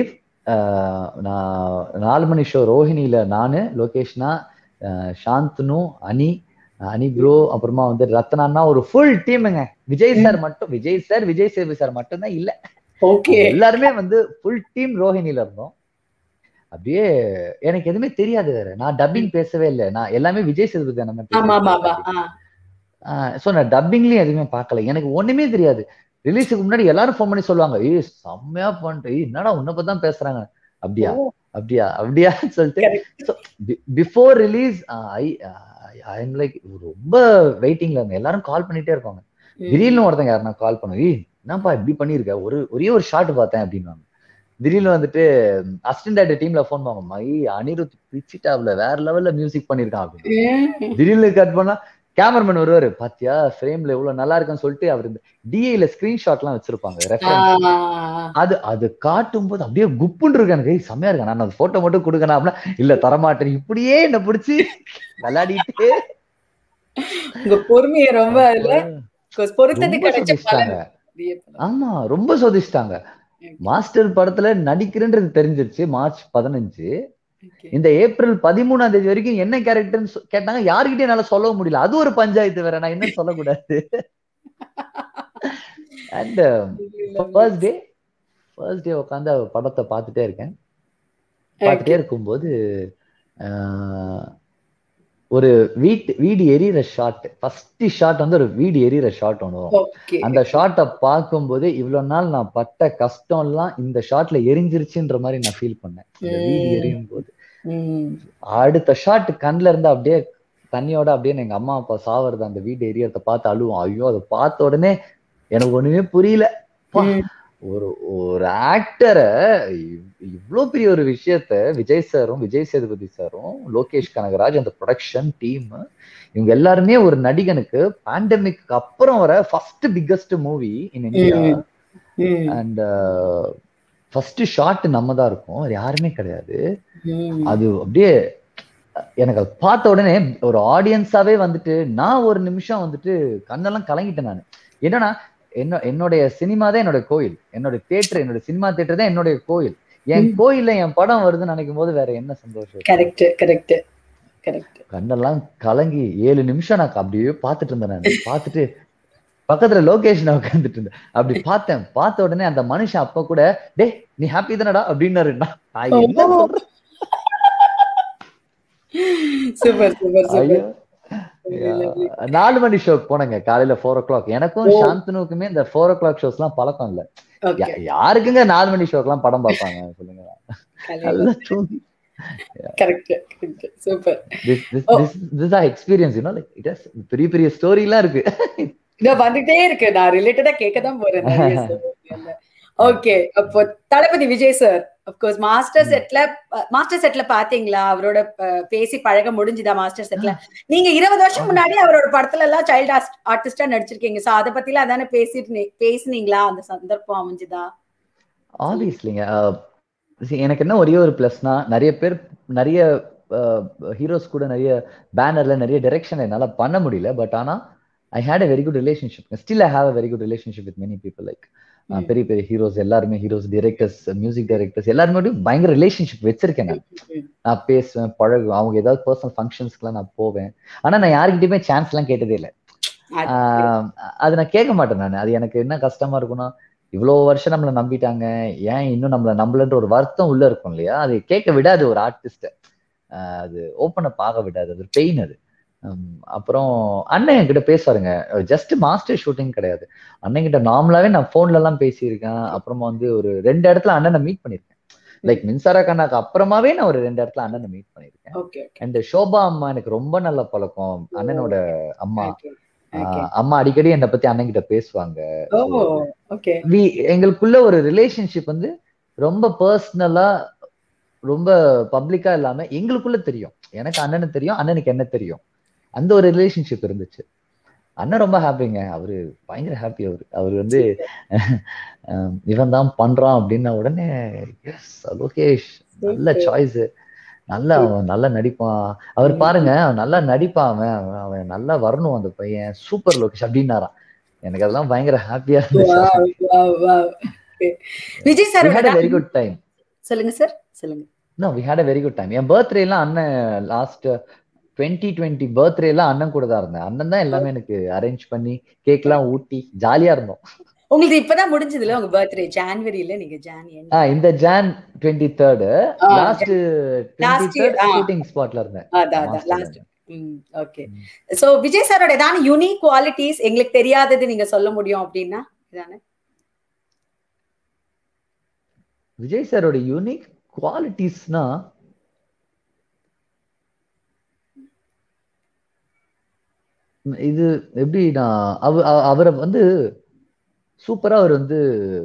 ah நான் நாலு மணி ஷோ ரோஹிணியில நானு லோகேஷ்னா ஆஹ் சாந்தனு அனி அனி ப்ரோ அப்புறமா வந்து ரத்னான்னா ஒரு ஃபுல் டீமுங்க விஜய் சார் மட்டும் விஜய் சார் விஜய் சேவி சார் மட்டும்தான் இல்ல ஓகே எல்லாருமே வந்து ஃபுல் டீம் ரோஹிணில இருந்தோம் அப்படியே எனக்கு எதுவுமே தெரியாது வேற நான் டப்பிங் பேசவே இல்லை நான் எல்லாமே விஜய் சேதுபதி நம்ம ஆமா ஆமா ஆமா ஆ சோ நான் டப்பிங்லயும் எதுவுமே பார்க்கல எனக்கு ஒண்ணுமே தெரியாது ரிலீஸுக்கு முன்னாடி எல்லாரும் ஃபோன் பண்ணி சொல்லுவாங்க ஏய் செம்மையா பண்ணிட்டு ஏய் என்னடா உன்னை பத்தி தான் பேசுறாங்க அப்படியா ஓ, அப்படியா அப்படியா சொல்லிட்டு correct. Before release I I'm like ரொம்ப வெயிட்டிங்ல இருந்தேன் எல்லாரும் கால் பண்ணிட்டே இருப்பாங்க ம். திடீர்னு ஒருத்தங்க யாருன்னா கால் பண்ணும் ஏய் என்னப்பா இப்படி பண்ணிருக்க ஒரு ஒரே ஒரு ஷாட் பார்த்தேன் அப்படின்னாங்க திடீர்னு வந்துட்டு அசிஸ்டன்ட் டீம்ல ஃபோன் பண்ணுவாங்க மை அனிருத் பிச்சிட்டாப்ல வேற லெவல்ல மியூசிக் பண்ணிருக்கான் அப்படின்னு ம். திடீர்னு கட் பண்ணா கேமராமேன் வருவாரு பாத்தியா ஃப்ரேம்ல எவ்வளவு நல்லா இருக்குன்னு சொல்லிட்டு அவர் இந்த டிஏல ஸ்கிரீன்ஷாட் எல்லாம் வச்சிருப்பாங்க ஆ, ரெஃபரன்ஸ் அது அது காட்டும் போது அப்படியே குப்புன்னு இருக்கு எனக்கு ஏய், செம்மையா இருக்கு நான் அந்த போட்டோ மட்டும் கொடுக்கணும் அப்படின்னா இல்ல தரமாட்டேன் இப்படியே என்ன பிடிச்சி விளையாடிட்டு உங்க பொறுமையை ரொம்ப இல்ல பொருத்தது ரொம்ப கிடைச்ச பலன் சொதிச்சிட்டாங்க ஆமா ரொம்ப சொதிச்சிட்டாங்க மாஸ்டர் படத்துல நடிக்கிறேன்றது தெரிஞ்சிருச்சு மார்ச் பதினஞ்சு Okay. இந்த ஏப்ரல் பதிமூணாம் தேதி வரைக்கும் என்ன கேரக்டர்னு சொ- கேட்டாங்க யாருக்கிட்டயும் என்னால சொல்லவும் முடியல அது ஒரு பஞ்சாயத்து வேற நான் என்ன சொல்லக்கூடாது and first day first day உட்காந்து படத்தை பார்த்துட்டே இருக்கேன் பார்த்துட்டே இருக்கும்போது ஆஹ், ஒரு வீட்டு வீடு எரியிற ஷாட் ஃபர்ஸ்ட் ஷாட் வந்து ஒரு வீடு எரியிற ஷாட் ஒன்று வரும் ஓகே அந்த ஷாட்டை பார்க்கும்போது இவ்வளவு நாள் நான் பட்ட கஷ்டம்லாம் இந்த ஷாட்ல எரிஞ்சிருச்சுன்ற மாதிரி நான் ஃபீல் பண்ணேன் அந்த வீடு ம். எரியும் போது ம். அடுத்த ஷாட் கண்ணுல இருந்து அப்படியே தண்ணியோட அப்படியே எங்க அம்மா அப்பா சாவறது அந்த வீடு எரியறத பார்த்து அழுவோம் ஐயோ அதை பார்த்த உடனே எனக்கு ஒண்ணுமே புரியல அப்பா, ம். ஒரு ஒரு ஆக்டரை இவ்வளோ பெரிய ஒரு விஷயத்த விஜய் சாரும் விஜய் சேதுபதி சாரும் லோகேஷ் கனகராஜ் அந்த ப்ரொடக்ஷன் டீம் இவங்க எல்லாருமே ஒரு நடிகனுக்கு பேண்டமிக் அப்புறம் வர first biggest movie in India hmm. Hmm. And first shot நம்ம தான் இருக்கும் வேற யாருமே கிடையாது ம். அது அப்படியே எனக்கு அது பார்த்த உடனே ஒரு ஆடியன்ஸாவே வந்துட்டு நான் ஒரு நிமிஷம் வந்துட்டு கண்ணெல்லாம் கலங்கிட்டேன் நான் என்னன்னா என்ன என்னுடைய சினிமா தான் என்னோட கோயில் என்னோட தேட்டர் என்னோட சினிமா தேட்டர் தான் என்னுடைய கோயில் என் ம். கோயில்ல என் படம் வருதுன்னு நினைக்கும் போது வேற என்ன சந்தோஷம் கரெக்ட் கரெக்ட் கரெக்ட் கண்ணெல்லாம் கலங்கி ஏழு நிமிஷம் நான் அப்படியே பார்த்துட்டு இருந்தேன் நான் பார்த்துட்டு பக்கத்துல லோகேஷ் நான் உட்காந்துட்டு இருந்தேன் அப்படி பார்த்தேன் பார்த்த உடனே அந்த மனுஷன் அப்ப கூட டேய் நீ ஹாப்பி தானடா அப்படின்னாரு நான் நான் என்ன சொல்றேன் சூப்பர் சூப்பர் ஐயோ சூப்பர் நாலு மணி ஷோக்கு போனேங்க காலையில ஃபோர் ஓ கிளாக் எனக்கும் ஓ. சாந்தனுக்குமே இந்த ஃபோர் ஓ கிளாக் ஷோஸ் எல்லாம் பழக்கம் இல்ல ஓகே யா- யாருக்குங்க நாலு மணி ஷோக்கு எல்லாம் படம் பார்ப்பாங்க சொல்லுங்க நல்லா தூங்கி correct correct super this this Oh. this this is experience you know like it has பெரிய பெரிய ஸ்டோரி எல்லாம் இருக்கு இதோ வந்துட்டே இருக்கு நான் ரிலேட்டடா கேட்க தான் போறேன் ஓகே அப்போ Thalapathy Vijay sir of course master செட்ல மாஸ்டர் செட்ல பாத்தீங்களா அவரோட அஹ், பேசி பழக முடிஞ்சுதா மாஸ்டர் செட்ல நீங்க இருபது வருஷம் முன்னாடி அவரோட படத்துல எல்லாம் சைல்டு ஆர்டிஸ்டா நடிச்சிருக்கீங்க சோ அத பத்தி எல்லாம் அதானே பேசிட்டு பேசுனீங்களா அந்த சந்தர்ப்பம் அமைஞ்சுதா ஆப்வியஸ்லிங்க எனக்கு என்ன ஒரே ஒரு பிளஸ்னா நிறைய பேர் நிறைய ஹீரோஸ் கூட நிறைய பேனர்ல நிறைய டைரக்ஷன் என்னால பண்ண முடியல பட் ஆனா I had a very good relationship still I have a very good relationship with many people like hmm. பெரிய பெரிய ஹீரோஸ் எல்லாருமே ஹீரோஸ் டைரக்டர்ஸ் மியூசிக் டைரக்டர்ஸ் எல்லாருமே பயங்கர ரிலேஷன்ஷிப் வச்சிருக்கேன் நான் ம். நான் பேசுவேன் பழகுவேன் அவங்க ஏதாவது பர்சனல் ஃபங்க்ஷன்ஸ்க்குலாம் நான் போவேன் ஆனா நான் யாருக்கிட்டயுமே சான்ஸ் எல்லாம் கேட்டதே இல்லை அது- ஆஹ் அது நான் கேட்க மாட்டேன் நான் அது எனக்கு என்ன கஷ்டமா இருக்கும்னா இவ்வளவு வருஷம் நம்மள நம்பிட்டாங்க ஏன் இன்னும் நம்மள நம்பலன்ற ஒரு வருத்தம் உள்ள இருக்கும் இல்லையா அது கேட்க விடாது ஒரு ஆர்டிஸ்ட அது ஓப்பன் அப் ஆக விடாது அது பெயின் அது ஹம், அப்புறம் அண்ணன் என்கிட்ட பேசுவாருங்க ஜஸ்ட் மாஸ்டர் ஷூட்டிங் கிடையாது அண்ணன் கிட்ட நார்மலாவே நான் போன்ல எல்லாம் பேசியிருக்கேன் அப்புறமா வந்து ஒரு ரெண்டு இடத்துல அண்ணனை மீட் பண்ணிருக்கேன் லைக் மின்சார கண்ணாக்கு அப்புறமாவே நான் ஒரு ரெண்டு இடத்துல அண்ணனை மீட் பண்ணிருக்கேன் ஓகே ஓகே அண்ட் ஷோபா அம்மா எனக்கு ரொம்ப நல்ல பழக்கம் அண்ணனோட அம்மா ஓகே ஓகே ஆஹ் அம்மா அடிக்கடி என்னை பத்தி அண்ணன் கிட்ட பேசுவாங்க ஓ ஓகே வி எங்களுக்குள்ள ஒரு ரிலேஷன்ஷிப் வந்து ரொம்ப பர்சனலா ரொம்ப பப்ளிக்கா இல்லாம எங்களுக்குள்ள தெரியும் எனக்கு அண்ணனுக்கு தெரியும் அண்ணனுக்கு என்ன தெரியும் அந்த ஒரு ரிலேஷன்ஷிப் இருந்துச்சு அண்ணன் ரொம்ப ஹாப்பிங்க அவரு பயங்கர ஹாப்பி அவரு அவர் வந்து அஹ், இவன் தான் பண்றான் அப்படின்ன உடனே எஸ் லோகேஷ் நல்ல சாய்ஸ் நல்லா அவன் நல்லா நடிப்பான் அவர் பாருங்க அவன் நல்லா நடிப்பான் அவன் அவன் அவன் நல்லா வரணும் அந்த பையன் சூப்பர் லோகேஷ் அப்படின்னாராம் எனக்கு அதெல்லாம் பயங்கர ஹாப்பியா இருந்துச்சு Wow, wow, wow. Okay. Vijay sir we had a very good time சொல்லுங்க சார் சொல்லுங்க no we had a very good time என் பர்த்டே எல்லாம் அண்ணன் லாஸ்ட் டுவெண்ட்டி டுவெண்ட்டி பர்த்டே எல்லாம் அண்ணன் கூட தான் இருந்தேன் அண்ணன் தான் எல்லாமே எனக்கு அரேஞ்ச் பண்ணி கேக் எல்லாம் ஊட்டி ஜாலியா இருந்தோம் உங்களுக்கு இப்பதான் முடிஞ்சதுல உங்க பர்த்டே ஜான்வரியில நீங்க ஜான் ஆ இந்த ஜான் டுவெண்ட்டி தேர்டு ஆ, last Last twenty year, third ஆ. ஷூட்டிங் ஸ்பாட்ல இருந்தேன் அதான் அதான் Master லாஸ்ட் ல. ஓகே சோ விஜய் சாரோட ஏதாவது யூனிக் குவாலிட்டிஸ் எங்களுக்கு தெரியாதது நீங்க சொல்ல முடியும் அப்படின்னா இதானே விஜய் சாரோட யூனிக் குவாலிட்டிஸ்னா இது எப்படி நான் அவ அவ- அவரை வந்து சூப்பரா அவர் வந்து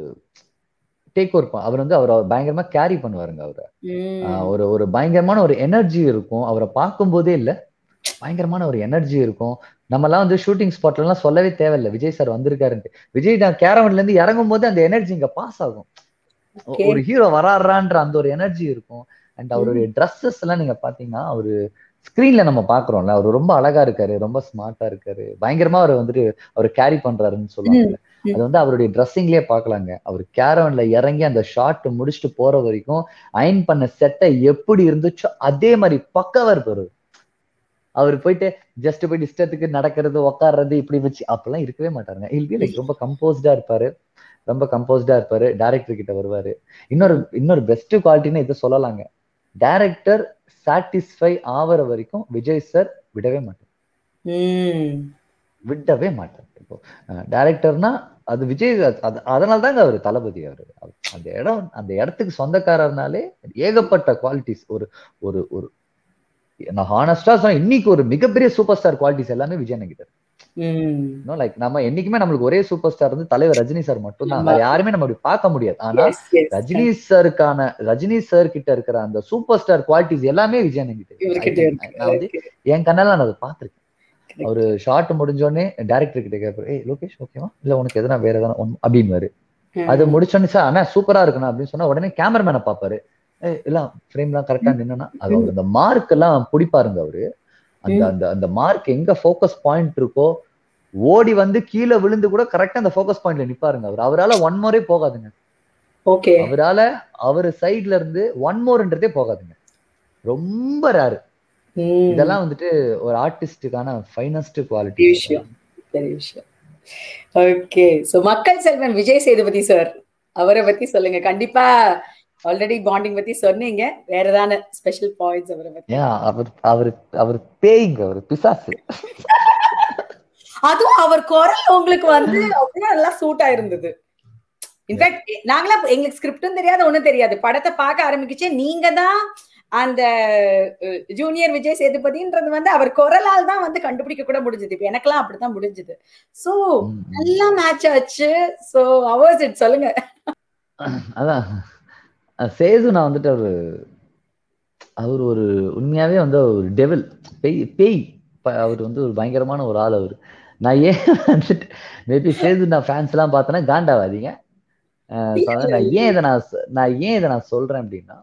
டேக் ஓவர் அவர் வந்து அவரை பயங்கரமா கேரி பண்ணுவாருங்க அவரை ம். ஆஹ் ஒரு ஒரு பயங்கரமான ஒரு எனர்ஜி இருக்கும் அவரை பார்க்கும்போதே இல்ல பயங்கரமான ஒரு எனர்ஜி இருக்கும் நம்மலாம் வந்து ஷூட்டிங் ஸ்பாட்ல எல்லாம் சொல்லவே தேவையில்ல விஜய் சார் வந்திருக்காருன்ட்டு விஜய் நான் கேரவன்ல இருந்து இறங்கும் போது அந்த எனர்ஜி இங்க பாஸ் ஆகும் ஒ- Okay. ஒரு ஹீரோ வராடுறான்ற அந்த ஒரு எனர்ஜி இருக்கும் அண்ட் அவருடைய ட்ரெஸ்ஸஸ் எல்லாம் நீங்க பாத்தீங்கன்னா அவரு ஸ்கிரீன்ல நம்ம பாக்குறோம்ல அவர் ரொம்ப அழகா இருக்காரு ரொம்ப ஸ்மார்ட்டா இருக்காரு பயங்கரமா அவர் வந்துட்டு அவர் கேரி பண்றாருன்னு சொல்லுவாங்க ம். அது வந்து அவருடைய ட்ரெஸ்ஸிங்லயே பாக்கலாங்க அவர் கேரவன்ல இறங்கி அந்த ஷாட் முடிச்சுட்டு போற வரைக்கும் அயன் பண்ண செட்டை எப்படி இருந்துச்சோ அதே மாதிரி பக்கவா இருப்பாரு அவர் போயிட்டு ஜஸ்ட் போயிட்டு இஷ்டத்துக்கு நடக்கிறது உட்கார்றது இப்படி வச்சு அப்பெல்லாம் இருக்கவே மாட்டாருங்க இல் லைக் ரொம்ப கம்போஸ்டா இருப்பாரு ரொம்ப கம்போஸ்டா இருப்பாரு டைரக்டர் கிட்ட வருவாரு இன்னொரு இன்னொரு பெஸ்ட் குவாலிட்டின்னு இதை சொல்லலாங்க டைரக்டர் சாட்டிஸ்ஃபை ஆவற வரைக்கும் விஜய் சார் விடவே மாட்டார் ம். விடவே மாட்டார் இப்போ டைரக்டர்னா அது விஜய் அது- அதனால தாங்க அவர் தளபதி அவர் அந்த இடம் அந்த இடத்துக்கு சொந்தக்காரர்னாலே ஏகப்பட்ட குவாலிட்டிஸ் ஒரு ஒரு ஒரு நான் ஹானஸ்டா சொன்னேன் இன்னைக்கு ஒரு மிகப்பெரிய சூப்பர் ஸ்டார் குவாலிட்டிஸ் எல்லாமே விஜய் கிட்ட ம். லைக் நம்ம என்னைக்குமே நம்மளுக்கு ஒரே சூப்பர் ஸ்டார் வந்து தலைவர் ரஜினி சார் மட்டும்தான் ஆமா. வேற யாருமே நம்ம அப்படி பார்க்க முடியாது ஆனா Yes, yes. ரஜினி சாருக்கான ரஜினி சார் கிட்ட இருக்கிற அந்த சூப்பர் ஸ்டார் குவாலிட்டிஸ் எல்லாமே விஜய் கிட்ட இவர்கிட்ட இருக்கு. இருக்கு. நான் வந்து Okay. என் கண்ணால நான் அதை பார்த்திருக்கேன் Correct. அவரு ஷார்ட் முடிஞ்சோடனே டைரக்டர் கிட்ட கேட்பாரு ஏய் லோகேஷ் ஓகேவா இல்ல உனக்கு எதனா வேற எதனா ஒண்ணு அப்படின்னுவாரு அது முடிச்சோடனே சார் ஆனா சூப்பரா இருக்கணும் அப்படின்னு சொன்னா உடனே கேமராமேனை பாப்பாரு ஏய் எல்லாம் ஃப்ரேம் எல்லாம் கரெக்டா நின்னா அது அவர் அந்த மார்க் எல்லாம் பிடிப்பாருங்க அவரு அந்த அந்த அந்த மார்க் எங்க ஃபோக்கஸ் பாயிண்ட் இருக்கோ ஓடி வந்து கீழே விழுந்து கூட கரெக்டா அந்த ஃபோக்கஸ் பாயிண்ட்ல நிப்பாருங்க அவர் அவரால ஒன் மோரே போகாதுங்க ஓகே அவரால அவர் சைடுல இருந்து ஒன் மோர்ன்றதே போகாதுங்க ரொம்ப ரேரு ம். இதெல்லாம் வந்துட்டு ஒரு ஆர்டிஸ்டுக்கான ஃபைனஸ்ட் பெரிய குவாலிட்டி விஷயம் பெரிய விஷயம் ஓகே சோ மக்கள் செல்வன் விஜய் சேதுபதி சார் அவரை பத்தி சொல்லுங்க கண்டிப்பா ஆல்ரெடி பாண்டிங் பத்தி சொன்னீங்க வேற ஏதாவது ஸ்பெஷல் பாயிண்ட்ஸ் அவரை பத்தி ஏன் அவர் அவர் அவர் பேய்ங்க அவர் பிசாசு அதுவும் அவர் குரல் உங்களுக்கு வந்து அவ்வளவு நல்லா சூட் ஆயிருந்தது இன்ஃபேக்ட் நாங்களா எங்களுக்கு ஸ்கிரிப்டும் தெரியாது ஒண்ணும் தெரியாது படத்தை பார்க்க ஆரம்பிக்கிச்சே நீங்க தான் அந்த ஜூனியர் விஜய் சேதுபதின்றது வந்து அவர் குரலால் தான் வந்து கண்டுபிடிக்க கூட முடிஞ்சது இப்ப எனக்கெல்லாம் அப்படித்தான் முடிஞ்சது சோ ம், ம். நல்லா மேட்ச் ஆச்சு சோ அவர்ஸ் இட் சொல்லுங்க அதான் அஹ் சேது நான் வந்துட்டு அவரு அவர் ஒரு உண்மையாவே வந்து ஒரு டெவில் பேய் பேய் ப- அவர் வந்து ஒரு பயங்கரமான ஒரு ஆள் அவர் நான் ஏன் வந்துட்டு மேபி சேது நான் ஃபேன்ஸ் எல்லாம் பார்த்தேன்னா காண்டாவாதீங்க அஹ் so அதான் நான் ஏன் இதை நான் சொ- நான் ஏன் இதை நான் சொல்றேன் அப்படின்னா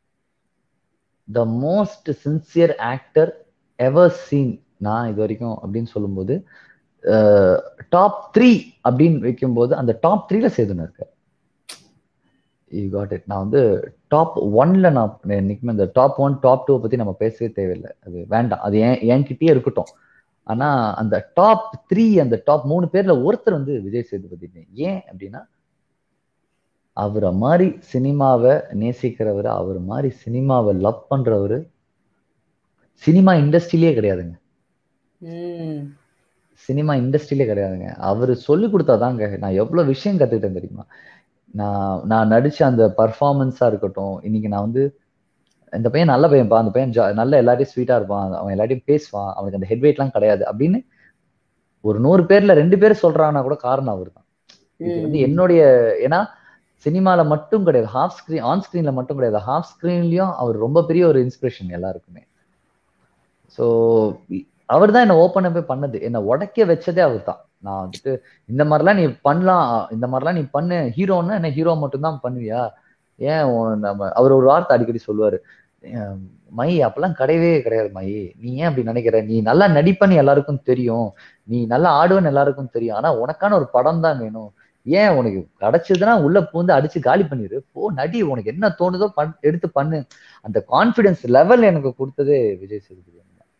the most sincere actor ever seen நான் இது வரைக்கும் அப்படின்னு சொல்லும்போது டாப் த்ரீ அப்படின்னு வைக்கும்போது அந்த டாப் த்ரீல சேதுன்னு இருக்காரு யூ காட் இட் நான் வந்து டாப் ஒன்ல நான் என்னைக்குமே இந்த டாப் ஒன் டாப் டூ பத்தி நம்ம பேசவே தேவையில்லை அது வேண்டாம் அது என் என்கிட்டயே இருக்கட்டும் ஆனா அந்த டாப் த்ரீ அந்த டாப் மூணு பேர்ல ஒருத்தர் வந்து விஜய் சேதுபதி ஏன் அப்படின்னா அவரை மாதிரி சினிமாவை நேசிக்கிறவர் அவர் மாதிரி சினிமாவை லவ் பண்றவர் சினிமா இண்டஸ்ட்ரியிலே கிடையாதுங்க ம் சினிமா இண்டஸ்ட்ரியிலே கிடையாதுங்க அவர் சொல்லி கொடுத்தாதாங்க நான் எவ்வளவு விஷயம் கத்துக்கிட்டேன் தெரியுமா நான் நான் நடிச்ச அந்த பர்ஃபார்மன்ஸா இருக்கட்டும் இன்னைக்கு நான் வந்து இந்த பையன் நல்ல பையன்ப்பா அந்த பையன் ஜா- நல்ல எல்லாரையும் ஸ்வீட்டா இருப்பான் அவன் எல்லாரையும் பேசுவான் அவனுக்கு அந்த ஹெட் வெயிட்லாம் கிடையாது அப்படின்னு ஒரு நூறு பேர்ல ரெண்டு பேர் சொல்றான்னா கூட காரணம் அவர் தான் இது வந்து ம். என்னுடைய ஏன்னா சினிமால மட்டும் கிடையாது ஹாஃப் ஸ்கிரீன் ஆன் ஸ்கிரீன்ல மட்டும் கிடையாது ஹாஃப் ஸ்கிரீன்லயும் அவர் ரொம்ப பெரிய ஒரு இன்ஸ்பிரேஷன் எல்லாருக்குமே ஸோ அவர் தான் என்ன ஓப்பன் போய் பண்ணது என்னை உடைக்க வச்சதே அவர் தான் நான் வந்துட்டு இந்த மாதிரிலாம் நீ பண்ணலாம் இந்த மாதிரிலாம் நீ பண்ணு ஹீரோன்னா என்ன ஹீரோ மட்டும்தான் பண்ணுவியா ஏன் உன் நம்ம அவர் ஒரு வார்த்தை அடிக்கடி சொல்லுவாரு "ஏன் மை அப்பெல்லாம் கிடையவே கிடையாது மை நீ ஏன் அப்படி நினைக்கிற நீ நல்லா நடிப்பன்னு எல்லாருக்கும் தெரியும் நீ நல்லா ஆடுவன்னு எல்லாருக்கும் தெரியும் ஆனா உனக்கான ஒரு படம் தான் வேணும் ஏன் உனக்கு கிடைச்சதுன்னா உள்ள பூந்து அடிச்சு காலி பண்ணிடு போ நடி உனக்கு என்ன தோணுதோ பண் எடுத்து பண்ணு அந்த கான்ஃபிடன்ஸ் லெவல் எனக்கு கொடுத்ததே விஜய் சேதுபதி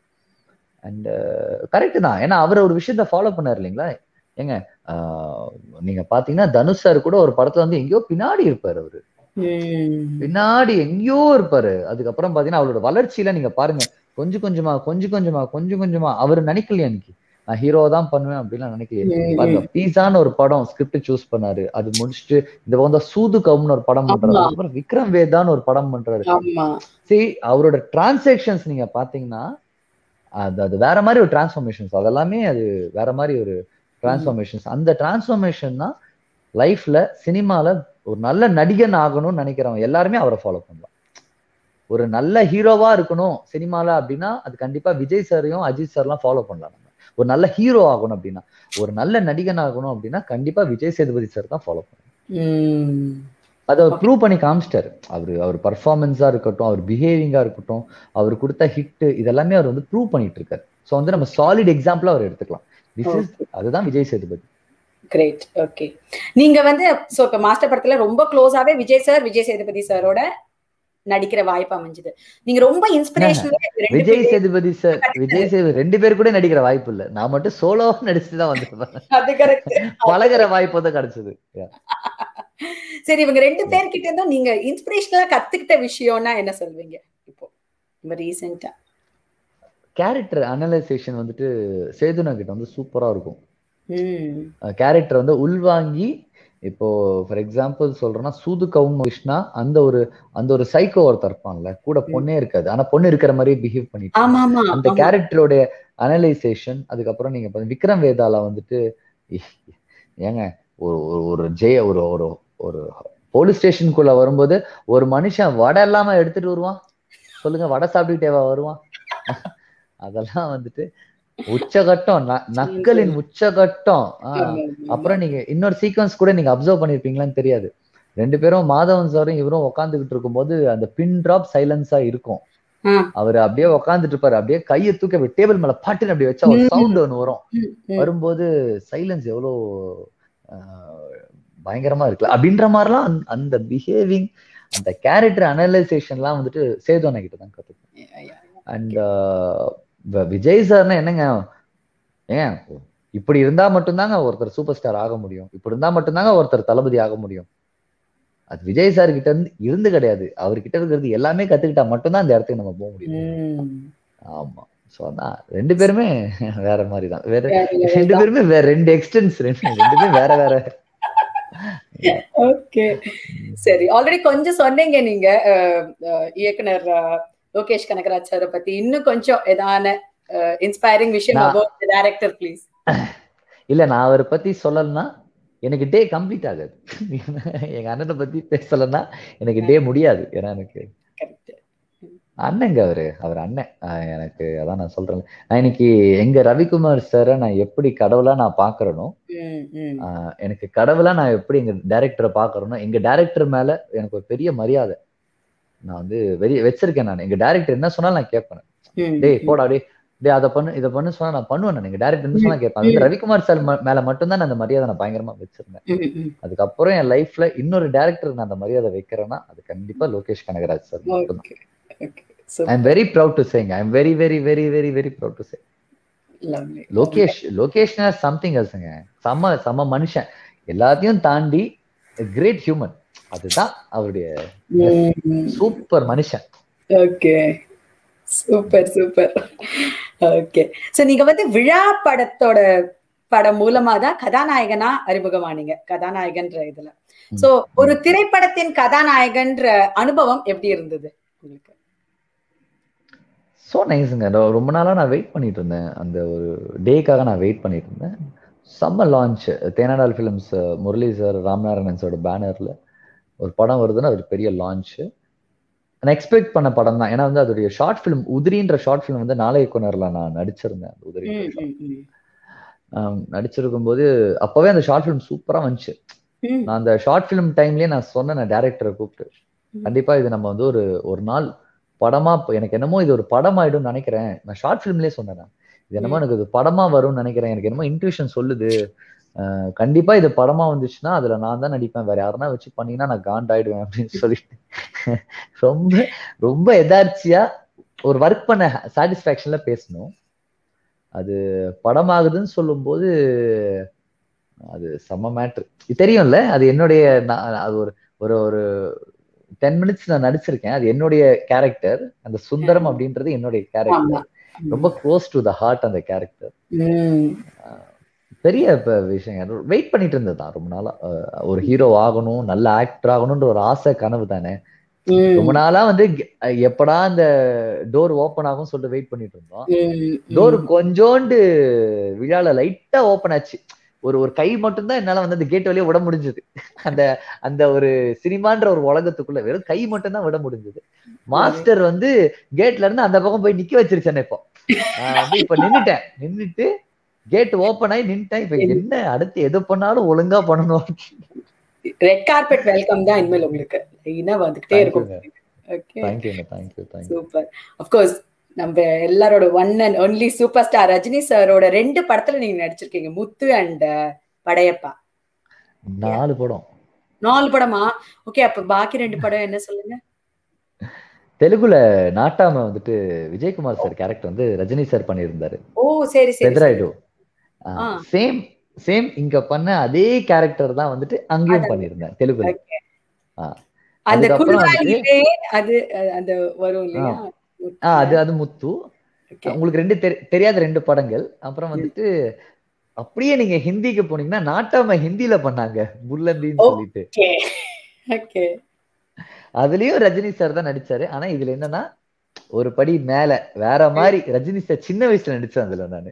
அண்ட் கரெக்ட் தான் ஏன்னா அவர் ஒரு விஷயத்த ஃபாலோ பண்ணாரு இல்லைங்களா ஏங்க ஆஹ், நீங்க பாத்தீங்கன்னா தனுஷ் சார் கூட ஒரு படத்துல வந்து எங்கேயோ பின்னாடி இருப்பாரு அவரு ம். பின்னாடி எங்கேயோ இருப்பாரு அதுக்கப்புறம் பாத்தீங்கன்னா அவரோட வளர்ச்சியில நீங்க பாருங்க கொஞ்சம் கொஞ்சமா கொஞ்சம் கொஞ்சமா கொஞ்சம் கொஞ்சமா அவர் நினைக்கலையா எனக்கு நான் ஹீரோ தான் பண்ணுவேன் அப்படிலாம் நினைக்கலையே ம், பாருங்க பீஸான்னு ஒரு படம் ஸ்கிரிப்ட் சூஸ் பண்ணாரு அது முடிச்சுட்டு இந்த வந்து சூது கவும்னு ஒரு படம் பண்றாரு ஆமா. அதுக்கப்புறம் விக்ரம் வேதான்னு ஒரு படம் பண்றாரு ஆமா சரி அவரோட டிரான்சாக்ஷன்ஸ் நீங்க பாத்தீங்கன்னா அது அது வேற மாதிரி ஒரு டிரான்ஸ்ஃபர்மேஷன்ஸ் அதெல்லாமே அது வேற மாதிரி ஒரு டிரான்ஸ்ஃபர்மேஷன்ஸ் அந்த டிரான்ஸ்ஃபர்மேஷன் தான் லைஃப்ல சினிமால ஒரு நல்ல நடிகன் ஆகணும்னு நினைக்கிறவங்க எல்லாருமே அவரை ஃபாலோ பண்ணலாம் ஒரு நல்ல ஹீரோவா இருக்கணும் சினிமால அப்படின்னா அது கண்டிப்பா விஜய் சாரையும் அஜித் சார்லாம் ஃபாலோ பண்ணலாம் நம்ம ஒரு நல்ல ஹீரோ ஆகணும் அப்படின்னா ஒரு நல்ல நடிகன் ஆகணும் அப்படின்னா கண்டிப்பா விஜய் சேதுபதி சார் தான் ஃபாலோ பண்ணணும் ம். அதை அவர் ப்ரூவ் பண்ணி காமிச்சிட்டாரு அவர் அவர் பர்ஃபார்மன்ஸா இருக்கட்டும் அவர் பிஹேவிங்கா இருக்கட்டும் அவர் கொடுத்த ஹிட் இதெல்லாமே அவர் வந்து ப்ரூவ் பண்ணிட்டு இருக்காரு ஸோ வந்து நம்ம சாலிட் எக்ஸாம்பிளா அவர் எடுத்துக்கலாம் திஸ் இஸ் அதுதான் விஜய் சேதுபதி கிரேட் ஓகே நீங்க வந்து சோ இப்ப மாஸ்டர் படத்துல ரொம்ப க்ளோஸாவே விஜய் சார் விஜய் சேதுபதி சாரோட நடிக்கிற வாய்ப்பு அமைஞ்சது நீங்க ரொம்ப இன்ஸ்பிரேஷனல் விஜய் சேதுபதி சார் விஜய் சேதுபதி ரெண்டு பேர் கூட நடிக்கிற வாய்ப்பு இல்ல நான் மட்டும் சோலோவா நடிச்சுட்டு தான் வந்திருப்பேன் அது கரெக்ட் பழகுற வாய்ப்பு தான் கிடைச்சது Yeah. சரி இவங்க ரெண்டு பேர்கிட்ட இருந்தும் நீங்க இன்ஸ்பிரேஷனலா கத்துக்கிட்ட விஷயம்னா என்ன சொல்வீங்க இப்போ ரொம்ப ரீசெண்டா கேரக்டர் அனலைசேஷன் வந்துட்டு சேதுனா கிட்ட வந்து சூப்பரா இருக்கும் ம் கேரக்டர் வந்து உள்வாங்கி இப்போ ஃபார் எக்ஸாம்பிள் சொல்றேன்னா சூது கவுன் கிருஷ்ணா அந்த ஒரு அந்த ஒரு சைக்கோ ஒருத்தர் இருப்பான்ல கூட பொண்ணே இருக்காது ஆனா பொண்ணு இருக்கிற மாதிரியே பிஹேவ் பண்ணிட்டு ஆமா ஆமா அந்த ஆமா. கேரக்டரோட அனலைசேஷன் அதுக்கப்புறம் நீங்க பாத்தீங்க- விக்ரம் வேதாளா வந்துட்டு ஏங்க ஒரு ஒரு- ஒரு ஜெய ஒரு ஒரு ஒரு போலீஸ் ஸ்டேஷனுக்குள்ள வரும்போது ஒரு மனுஷன் வடை இல்லாம எடுத்துட்டு வருவான் சொல்லுங்க வடை சாப்பிட்டுக்கிட்டேவா வருவான் அதெல்லாம் வந்துட்டு உச்சகட்டம் ந- நக்கலின் உச்சகட்டம் ஆஹ் ஆமா, ஆமா. அப்புறம் நீங்க இன்னொரு சீக்வன்ஸ் கூட நீங்க அப்சர்வ் பண்ணிருப்பீங்களான்னு தெரியாது ரெண்டு பேரும் மாதவன் சாரும் இவரும் உட்காந்துக்கிட்டு இருக்கும்போது அந்த பின் டிராப் சைலன்ஸா இருக்கும் ஆ. அவர் அப்படியே உட்காந்துட்டு இருப்பாரு அப்படியே கையை தூக்க டேபிள் மேல பட்டுன்னு அப்படி வச்சா ஒரு ம். சவுண்ட் ஒன்று வரும் ம், ம். வரும்போது சைலன்ஸ் எவ்வளோ ஆஹ், பயங்கரமா இருக்குல்ல அப்படின்ற மாதிரிலாம் அந்த- அந்த பிஹேவிங் அந்த கேரக்டர் அனலைசேஷன்லாம் வந்துட்டு சேதுவனை கிட்ட தான் கத்துக்கணும் அண்ட் விஜய் சார்னா என்னங்க ஏன் இப்படி இருந்தா மட்டும்தாங்க ஒருத்தர் சூப்பர் ஸ்டார் ஆக முடியும் இப்படி இருந்தா மட்டும்தாங்க ஒருத்தர் தளபதி ஆக முடியும் அது விஜய் சார் கிட்ட இருந்து இருந்து கிடையாது அவர்கிட்ட இருக்கிறது எல்லாமே கத்துக்கிட்டா மட்டும்தான் அந்த இடத்துக்கு நம்ம போக முடியும் ம். ஆமா சோ அதான் ரெண்டு பேருமே வேற மாதிரி தான் வேற வேற level ரெண்டு தான். பேருமே வேற ரெண்டு எக்ஸ்டென்ஸ் ரெண்டு ரெண்டுமே வேற வேற ஓகே சரி ஆல்ரெடி கொஞ்சம் சொன்னீங்க நீங்க அஹ், அஹ், இயக்குனர் அஹ், லோகேஷ் கனகராஜ் சாரை பத்தி இன்னும் கொஞ்சம் ஏதான இன்ஸ்பைரிங் விஷயம் நான்- அபவுட் டைரக்டர் ப்ளீஸ் இல்ல நான் அவரை பத்தி சொல்லலன்னா எனக்கு டே கம்ப்ளீட் ஆகாது எங்க அண்ணனை பத்தி பேசலன்னா எனக்கு டே முடியாது ஏன்னா எனக்கு கரெக்ட் அண்ணங்க அவரு அவர் அண்ணன் ஆஹ் எனக்கு அதான் நான் சொல்றேன் நான் இன்னைக்கு எங்க ரவிக்குமார் சாரை நான் எப்படி கடவுளா நான் பாக்குறேனோ ம் ம் ஆஹ் எனக்கு கடவுளா நான் எப்படி எங்க டைரக்டரை பாக்குறேனோ எங்க டைரக்டர் மேல எனக்கு ஒரு பெரிய மரியாதை நான் வந்து வெறி வச்சிருக்கேன் நான் எங்க டைரக்டர் என்ன சொன்னாலும் நான் கேட்பேன் ம், டேய் ம். போடா டேய் டேய் அதை பண்ணு இதை பண்ணு சொன்னா நான் பண்ணுவேன் நான் எங்க டேரக்டர் என்ன சொன்னா கேட்பேன் அது வந்து ரவிக்குமார் சார் ம- மேல மட்டும்தான் நான் அந்த மரியாதை நான் பயங்கரமா வச்சிருந்தேன் ம், ம். அதுக்கப்புறம் என் லைஃப்ல இன்னொரு டேரக்டர் நான் அந்த மரியாதை வைக்கிறேன்னா அது கண்டிப்பா லோகேஷ் கனகராஜ் சார் மட்டும்தான் okay okay super I am very proud to say I am very very very very very proud to say lovely Lokesh லோகேஷ்னா சம்திங் எல்ஸுங்க செம்ம செம்ம மனுஷன் எல்லாத்தையும் தாண்டி கிரேட் ஹியூமன் அதுதான் அவருடைய சூப்பர் மனுஷன் okay super super okay so நீங்க வந்து விழா படத்தோட படம் மூலமா தான் கதாநாயகனா அறிமுகமானீங்க கதாநாயகன்ற இதுல சோ ஒரு திரைப்படத்தின் கதாநாயகன்ற அனுபவம் எப்படி இருந்தது உங்களுக்கு ஸோ நைஸுங்க ரொம்ப நாளா நான் வெயிட் பண்ணிட்டு இருந்தேன் அந்த ஒரு டேக்காக நான் வெயிட் பண்ணிட்டு இருந்தேன் செம்ம launch Thenandal films Murali sir Ramnarayanan சாரோட பேனர்ல ஒரு படம் வருதுன்னா அது ஒரு பெரிய லான்ச் நான் எக்ஸ்பெக்ட் பண்ண படம் தான் ஏன்னா வந்து அதோடைய ஷார்ட் ஃபிலிம் உதிரின்ற ஷார்ட் ஃபிலிம் வந்து நாளைய கொணர்ல நான் நடிச்சிருந்தேன் அந்த உதிரி ம், ம், ம். ஆம், நடிச்சிருக்கும் போது அப்பவே அந்த ஷார்ட் ஃபிலிம் சூப்பரா வந்துச்சு ம், நான் அந்த ஷார்ட் ஃபிலிம் டைம்லயே நான் சொன்னேன் நான் டேரக்டரை கூப்பிட்டு ம். கண்டிப்பா இது நம்ம வந்து ஒரு ஒரு நாள் படமா இப்ப எனக்கு என்னமோ இது ஒரு படம் ஆயிடும்னு நினைக்கிறேன் நான் ஷார்ட் ஃபிலிம்லயே சொன்னேன் நான். இது என்னமோ ம். எனக்கு இது படமா வரும்னு நினைக்கிறேன் எனக்கு என்னமோ இன்ட்யூஷன் சொல்லுது அஹ் கண்டிப்பா இது படமா வந்துச்சுன்னா அதுல நான் தான் நடிப்பேன் வேற யாருன்னா வச்சு பண்ணீங்கன்னா நான் காண்டாயிடுவேன் அப்படின்னு சொல்லிட்டு ரொம்ப ரொம்ப எதார்ச்சியா ஒரு ஒர்க் பண்ண சாட்டிஸ்ஃபேக்ஷன்ல பேசணும் அது படமாகுதுன்னு சொல்லும்போது அது செம்ம மேட்ரு தெரியும்ல அது என்னுடைய நான் அது ஒரு ஒரு ஒரு டென் மினிட்ஸ் நான் நடிச்சிருக்கேன் அது என்னுடைய கேரக்டர் அந்த சுந்தரம் அப்படின்றது என்னுடைய கேரக்டர் ரொம்ப க்ளோஸ் டு த ஹார்ட் அந்த கேரக்டர் பெரிய விஷயம் வெயிட் பண்ணிட்டு இருந்ததுதான் ரொம்ப நாளா ஒரு ஹீரோ ஆகணும் நல்ல ஆக்டர் ஆகணும்ன்ற ஒரு ஆசை கனவு தானே ரொம்ப நாளா வந்து எப்படா அந்த டோர் ஓபன் ஆகும் சொல்லிட்டு வெயிட் பண்ணிட்டு இருந்தோம் டோர் கொஞ்சோண்டு விழால லைட்டா ஓபன் ஆச்சு ஒரு ஒரு கை மட்டும்தான் என்னால வந்து அந்த கேட் வழியா விட முடிஞ்சது அந்த அந்த ஒரு சினிமான்ற ஒரு உலகத்துக்குள்ள வெறும் கை மட்டும் தான் விட முடிஞ்சது மாஸ்டர் வந்து கேட்ல இருந்து அந்த பக்கம் போய் நிக்க வச்சிருச்சேன் இப்போ இப்ப நின்னுட்டேன் நின்னுட்டு கேட் ஓபன் ஆகி நின்ட்டேன் இப்ப என்ன அடுத்து எது பண்ணாலும் ஒழுங்கா பண்ணணும் ரெட் கார்பெட் வெல்கம் தான் இனிமேல் உங்களுக்கு லைனா வந்துகிட்டே இருக்கும் ஓகே சூப்பர் ஆஃப் கோர்ஸ் நம்ம எல்லாரோட one and only super star Rajini சாரோட ரெண்டு படத்துல நீங்க நடிச்சிருக்கீங்க முத்து அண்ட் படையப்பா நாலு படம் நாலு படமா ஓகே அப்ப பாக்கி ரெண்டு படம் என்ன சொல்லுங்க தெலுங்குல நாட்டாம வந்துட்டு விஜயகுமார் சார் கேரக்டர் வந்து ரஜினி சார் பண்ணியிருந்தாரு ஓ சரி சரி பெதராயிடு சேம் சேம் இங்க பண்ண அதே கேரக்டர் தான் வந்துட்டு அங்கேயும் பண்ணியிருந்தேன் தெலுங்குல அந்த குடுவாயிலே அது அந்த வரும் இல்லையா அது அது முத்து உங்களுக்கு ரெண்டு தெரியாத ரெண்டு படங்கள் அப்புறம் வந்துட்டு அப்படியே நீங்க ஹிந்திக்கு போனீங்கன்னா நாட்டாம ஹிந்தில பண்ணாங்க புல்லந்தின்னு சொல்லிட்டு அதுலயும் ரஜினி சார் தான் நடிச்சாரு ஆனா இதுல என்னன்னா ஒரு படி மேல வேற மாதிரி ரஜினி சார் சின்ன வயசுல நடிச்சேன் அதுல நானு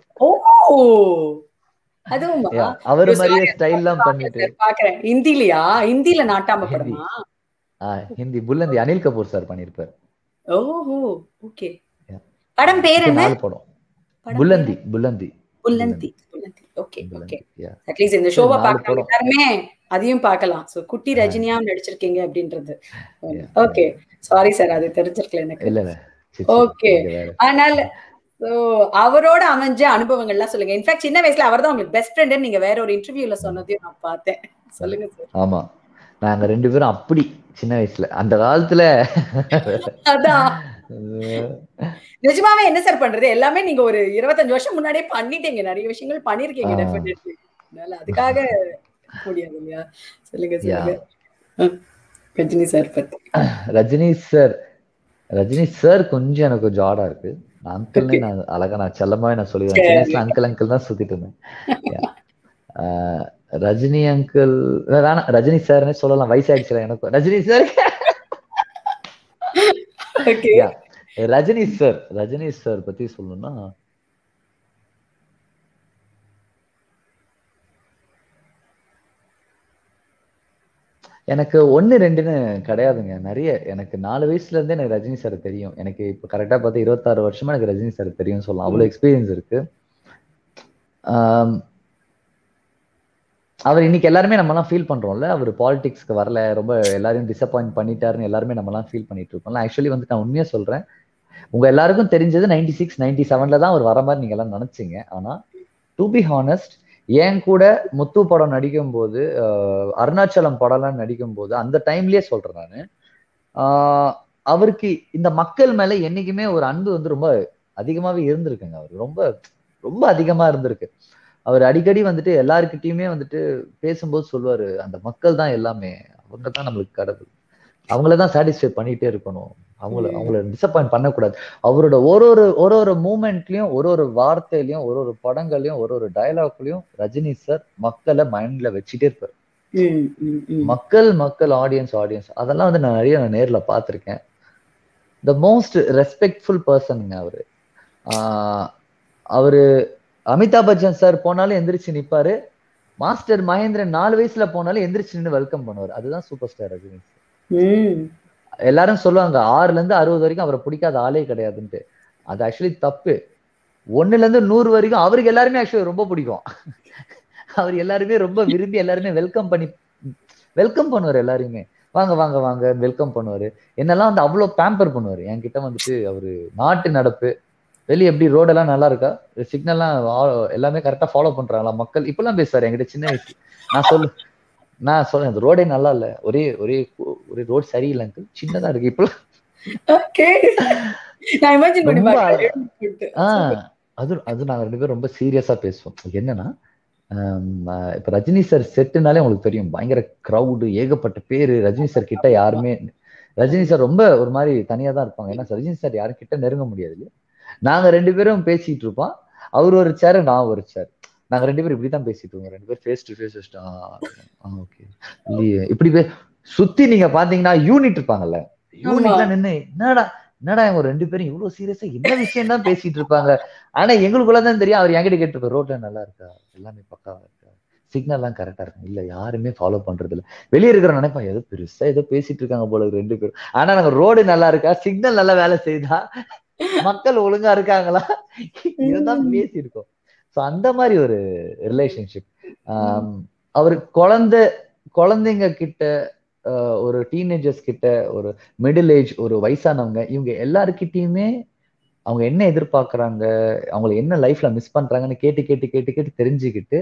அதுவும் அவர் மாதிரியே ஸ்டைல் எல்லாம் பண்ணிட்டு பாக்குறேன் ஹிந்திலயா ஹிந்தில நாட்டாம படமா ஹிந்தி புல்லந்தி அனில் கபூர் சார் பண்ணிருப்பாரு ஓஹோ ஓகே படம் பேர் என்ன படம் Bulandi Bulandi Bulandi Bulandi okay okay at least இந்த ஷோவை பார்க்கறவங்க எல்லாருமே அதையும் பார்க்கலாம் சோ குட்டி ரஜினியாவும் நடிச்சிருக்கீங்க அப்படின்றது ஓகே சாரி சார் அது தெரிஞ்சிருக்கல எனக்கு இல்ல ஓகே அதனால ஸோ அவரோட அமைஞ்ச அனுபவங்கள்லாம் சொல்லுங்க இன்ஃபேக்ட் சின்ன வயசுல அவர் தான் உங்களுக்கு பெஸ்ட் ஃப்ரெண்ட் நீங்க வேற ஒரு இன்டர்வியூல சொன்னதையும் நான் பார்த்தேன் சொல்லுங்க சார் ஆமா நாங்க ரெண்டு பேரும் அப்படி சின்ன வயசுல அந்த காலத்துல அதான் நிஜமாவே என்ன சார் பண்றது எல்லாமே நீங்க ஒரு இருபத்தஞ்சு வருஷம் முன்னாடியே பண்ணிட்டீங்க நிறைய விஷயங்கள் பண்ணிருக்கீங்க டெஃபினெட்லி அதனால அதுக்காக முடியாது இல்லையா சொல்லுங்க சொல்லுங்க ரஜினி சார் பத்தி ரஜினி சார் ரஜினி சார் கொஞ்சம் எனக்கு கொஞ்சம் ஆடா இருக்கு அங்கிள்னே நான் அழகா நான் செல்லமாவே நான் சொல்லிடுவேன் அங்கிள் அங்கிள் தான் சுத்திட்டு இருந்தேன் ரஜினி அங்கிள் வேணாம் ரஜினி சார்னே சொல்லலாம் வயசாயிடுச்சு எனக்கும் Rajini sir Rajini sir Rajini sir பத்தி சொல்லணும்னா எனக்கு ஒன்னு ரெண்டுன்னு கிடையாதுங்க நிறைய எனக்கு நாலு வயசுல இருந்தே எனக்கு ரஜினி சார் தெரியும் எனக்கு இப்ப கரெக்டா பார்த்து இருபத்தாறு வருஷமா எனக்கு ரஜினி சார் தெரியும் சொல்லலாம் அவ்வளவு எக்ஸ்பீரியன்ஸ் இருக்கு அவர் இன்னைக்கு எல்லாருமே நம்மலாம் ஃபீல் பண்றோம்ல அவர் பாலிடிக்ஸ்க்கு வரல ரொம்ப எல்லாரையும் டிசப்பாயிண்ட் பண்ணிட்டாருன்னு எல்லாருமே நம்மலாம் ஃபீல் பண்ணிட்டு இருக்கோம்ல ஆக்சுவலி வந்து நான் உண்மையா சொல்றேன் உங்க எல்லாருக்கும் தெரிஞ்சது நைன்டி சிக்ஸ் நைன்டி செவன்ல தான் அவர் வர மாதிரி நீங்க எல்லாம் நினைச்சீங்க ஆனா டு பி ஹானஸ்ட் ஏன் கூட முத்து படம் நடிக்கும் போது அருணாச்சலம் படம்லாம் நடிக்கும் போது அந்த டைம்லயே சொல்றேன் நான் அவருக்கு இந்த மக்கள் மேல என்னைக்குமே ஒரு அன்பு வந்து ரொம்ப அதிகமாவே இருந்திருக்குங்க அவர் ரொம்ப ரொம்ப அதிகமா இருந்திருக்கு அவர் அடிக்கடி வந்துட்டு எல்லாருக்கிட்டையுமே வந்துட்டு பேசும்போது சொல்லுவாரு அந்த மக்கள் தான் எல்லாமே அவங்க தான் நம்மளுக்கு கடவுள் அவங்கள தான் சாட்டிஸ்ஃபை பண்ணிட்டே இருக்கணும் அவங்கள அவங்கள டிசப்பாயிண்ட் பண்ணக்கூடாது அவரோட ஒரு ஒரு ஒரு ஒரு மூமெண்ட்லயும் ஒரு ஒரு வார்த்தையிலயும் ஒரு ஒரு படங்கள்லயும் ஒரு ஒரு டயலாக்லயும் ரஜினி சார் மக்களை மைண்ட்ல வச்சுட்டே இருப்பாரு மக்கள் மக்கள் ஆடியன்ஸ் ஆடியன்ஸ் அதெல்லாம் வந்து நான் நிறைய நான் நேர்ல பார்த்துருக்கேன் த மோஸ்ட் ரெஸ்பெக்ட்ஃபுல் பர்சனுங்க அவரு ஆஹ் அவரு அமிதாப் பச்சன் சார் போனாலும் எந்திரிச்சு நிப்பாரு மாஸ்டர் மகேந்திரன் நாலு வயசுல போனாலும் எந்திரிச்சு நின்று வெல்கம் பண்ணுவார் அதுதான் சூப்பர் ஸ்டார் ரஜினி எல்லாரும் சொல்லுவாங்க ஆறுல இருந்து அறுபது வரைக்கும் அவரை பிடிக்காத ஆளே கிடையாதுன்ட்டு அது ஆக்சுவலி தப்பு ஒண்ணுல இருந்து நூறு வரைக்கும் அவருக்கு எல்லாருமே ஆக்சுவலி ரொம்ப பிடிக்கும் அவர் எல்லாருமே ரொம்ப விரும்பி எல்லாருமே வெல்கம் பண்ணி வெல்கம் பண்ணுவார் எல்லாருமே வாங்க வாங்க வாங்க வெல்கம் பண்ணுவாரு என்னெல்லாம் வந்து அவ்வளவு பேம்பர் பண்ணுவாரு என்கிட்ட வந்துட்டு அவரு நாட்டு நடப்பு வெளியே எப்படி ரோடெல்லாம் நல்லா இருக்கா சிக்னல்லாம் எல்லாமே கரெக்டா ஃபாலோ பண்றாங்களா மக்கள் இப்பெல்லாம் பேசுவாரு என்கிட்ட சின்ன வயசு நான் சொல்லு நான் சொல்றேன் அந்த ரோடே நல்லா இல்ல ஒரே ஒரே ஒரே ரோட் சரியில்லை அங்கிள் சின்னதா இருக்கு இப்பெல்லாம் ஓகே நான் இமேஜின் பண்ணி ரொம்ப பார்க்கிறேன் ஆஹ் அது அது நாங்க ரெண்டு பேரும் ரொம்ப சீரியஸா பேசுவோம் என்னன்னா ஆம், ஆஹ் இப்ப ரஜினி சார் செட்டுனாலே உங்களுக்கு தெரியும் பயங்கர கிரவுடு ஏகப்பட்ட பேரு ரஜினி சார் கிட்ட யாருமே ரஜினி சார் ரொம்ப ஒரு மாதிரி தனியா தான் இருப்பாங்க ஏன்னா ரஜினி சார் யாரும் கிட்ட நெருங்க முடியாது இல்லையா நாங்க ரெண்டு பேரும் பேசிட்டு இருப்போம் அவர் ஒரு சேர் நான் ஒரு சேர் நாங்க ரெண்டு பேரும் இப்படிதான் பேசிட்டு இருக்கோம் ரெண்டு பேரும் ஃபேஸ் டு ஃபேஸ் வச்சுட்டோம் ஓகே இல்லையே இப்படி பே- சுத்தி நீங்க பாத்தீங்கன்னா யூனிட் இருப்பாங்கல்ல யூனிட்ல நின்னு என்னடா என்னடா இவங்க ரெண்டு பேரும் இவ்வளவு சீரியஸா என்ன விஷயம் தான் பேசிட்டு இருப்பாங்க ஆனா எங்களுக்குள்ளதான் தெரியும் அவர் என்கிட்ட கேட்டிருப்பாரு ரோட்ல நல்லா இருக்கா எல்லாமே பக்காவா இருக்கா சிக்னல் எல்லாம் கரெக்டா இருக்கு இல்ல யாருமே ஃபாலோ பண்றது இல்ல வெளியே இருக்கிற நினைப்பான் ஏதோ பெருசா ஏதோ பேசிட்டு இருக்காங்க போல இருக்கு ரெண்டு பேரும் ஆனா நாங்க ரோடு நல்லா இருக்கா சிக்னல் நல்லா வேலை செய்தா மக்கள் ஒழுங்கா இருக்காங்களா இதுதான் பேசியிருக்கோம் சோ அந்த மாதிரி ஒரு ரிலேஷன்ஷிப் அவர் குழந்தை குழந்தைங்க கிட்ட ஆஹ் ஒரு டீனேஜர்ஸ் கிட்ட ஒரு மிடில் ஏஜ் ஒரு வயசானவங்க இவங்க எல்லாருக்கிட்டையுமே அவங்க என்ன எதிர்பார்க்கறாங்க அவங்களை என்ன லைஃப்ல மிஸ் பண்றாங்கன்னு கேட்டு கேட்டு கேட்டு கேட்டு தெரிஞ்சுக்கிட்டு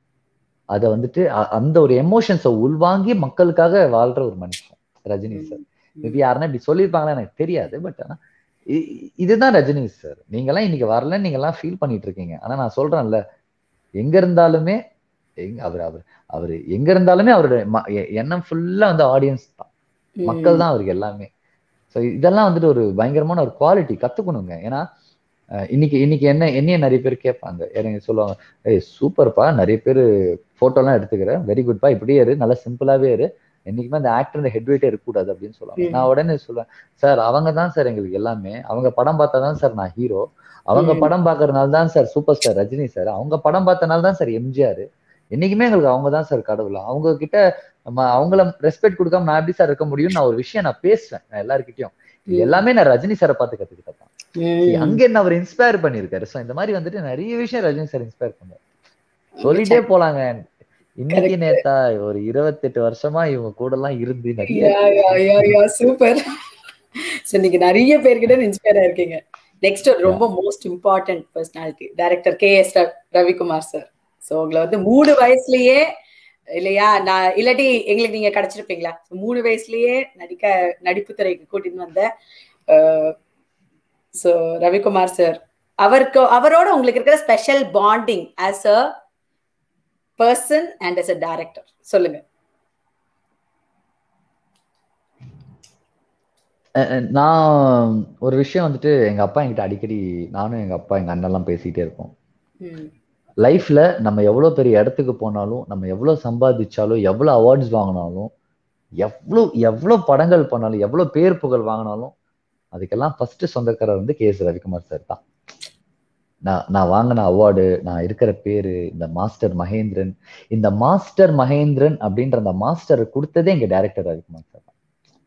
அதை வந்துட்டு அ- அந்த ஒரு எமோஷன்ஸை உள்வாங்கி மக்களுக்காக வாழ்ற ஒரு மனுஷன் ரஜினி சார் மேபி யாருன்னா இப்படி சொல்லியிருப்பாங்களா எனக்கு தெரியாது பட் ஆனா இ- இ- இதுதான் ரஜினி சார் நீங்கெல்லாம் இன்னைக்கு வரலன்னு நீங்க எல்லாம் ஃபீல் பண்ணிட்டு இருக்கீங்க ஆனா நான் சொல்றேன்ல எங்க இருந்தாலுமே எங்க அவர் அவர் அவர் எங்க இருந்தாலுமே அவரோட ம- எ- எண்ணம் ஃபுல்லா வந்து ஆடியன்ஸ் தான் மக்கள் தான் அவருக்கு எல்லாமே ஸோ இதெல்லாம் வந்துட்டு ஒரு பயங்கரமான ஒரு குவாலிட்டி கத்துக்கணுங்க ஏன்னா அஹ், இன்னைக்கு இன்னைக்கு என்ன என்னைய நிறைய பேர் கேட்பாங்க எனக்கு சொல்லுவாங்க ஏய் சூப்பர்ப்பா நிறைய பேர் போட்டோலாம் எடுத்துக்கிறேன் வெரி குட்பா இப்படியே இரு நல்லா சிம்பிளாவே இரு என்னைக்குமே அந்த ஆக்டர் ஹெட் வெயிட்டே இருக்கக்கூடாது அப்படின்னு சொல்லுவாங்க ம். நான் உடனே சொல்லுவேன் சார் அவங்க தான் சார் எங்களுக்கு எல்லாமே அவங்க படம் பார்த்தா தான் சார் நான் ஹீரோ அவங்க ம். படம் பார்க்கறதுனால தான் sir super star Rajini sir அவங்க படம் பார்த்தனால தான் சார் எம்ஜிஆர் என்னைக்குமே எங்களுக்கு அவங்க தான் சார் கடவுள் அவங்க கிட்ட நம்ம அவங்கள ரெஸ்பெக்ட் கொடுக்காம நான் எப்படி சார் இருக்க முடியும் நான் ஒரு விஷயம் நான் பேசுவேன் நான் எல்லாருக்கிட்டையும் இது ம். எல்லாமே நான் ரஜினி சாரை பார்த்து கத்துக்கிட்டதான் ம். அங்க என்ன அவர் இன்ஸ்பயர் பண்ணிருக்காரு சோ இந்த மாதிரி வந்துட்டு நிறைய விஷயம் ரஜினி சார் இன்ஸ்பயர் பண்ணாரு சொல்லிட்டே போலாங்க இன்னைக்கு Correct. நேத்தா ஒரு இருபத்தெட்டு வருஷமா இவங்க கூட எல்லாம் இருந்து நிறைய யா யா யா யா சூப்பர் சோ நீங்க நிறைய பேர்கிட்ட இன்ஸ்பயர் ஆயிருக்கீங்க நெக்ஸ்ட் ரொம்ப most important personality director K S Ravikumar sir so உங்களை வந்து மூணு வயசுலயே இல்லையா நான் இல்லாட்டி எங்களுக்கு நீங்க கிடைச்சிருப்பீங்களா மூணு வயசுலயே நடிக்க நடிப்பு துறைக்கு கூட்டிட்டு வந்த சோ ரவிக்குமார் சார் அவருக்கு அவரோட உங்களுக்கு இருக்கிற special bonding as a person and as a director சொல்லுங்க அஹ் அஹ் நான் ஒரு விஷயம் வந்துட்டு எங்க அப்பா என்கிட்ட அடிக்கடி நானும் எங்க அப்பா எங்க அண்ணன் எல்லாம் பேசிட்டே இருப்போம் ம் லைஃப்ல நம்ம எவ்வளவு பெரிய இடத்துக்கு போனாலும் நம்ம எவ்வளவு சம்பாதிச்சாலும் எவ்வளவு அவார்ட்ஸ் வாங்கினாலும் எவ்வளவு எவ்வளவு படங்கள் பண்ணாலும் எவ்வளவு பேர் புகழ் வாங்கினாலும் அதுக்கெல்லாம் ஃபர்ஸ்ட் சொந்தக்காரர் வந்து கே எஸ் ரவிக்குமார் சார் தான் நான் நான் வாங்கின அவார்டு நான் இருக்கிற பேரு இந்த மாஸ்டர் மகேந்திரன் இந்த மாஸ்டர் மகேந்திரன் அப்படின்ற அந்த மாஸ்டர் கொடுத்ததே எங்க டைரக்டர் ரவிக்குமார் சார் தான்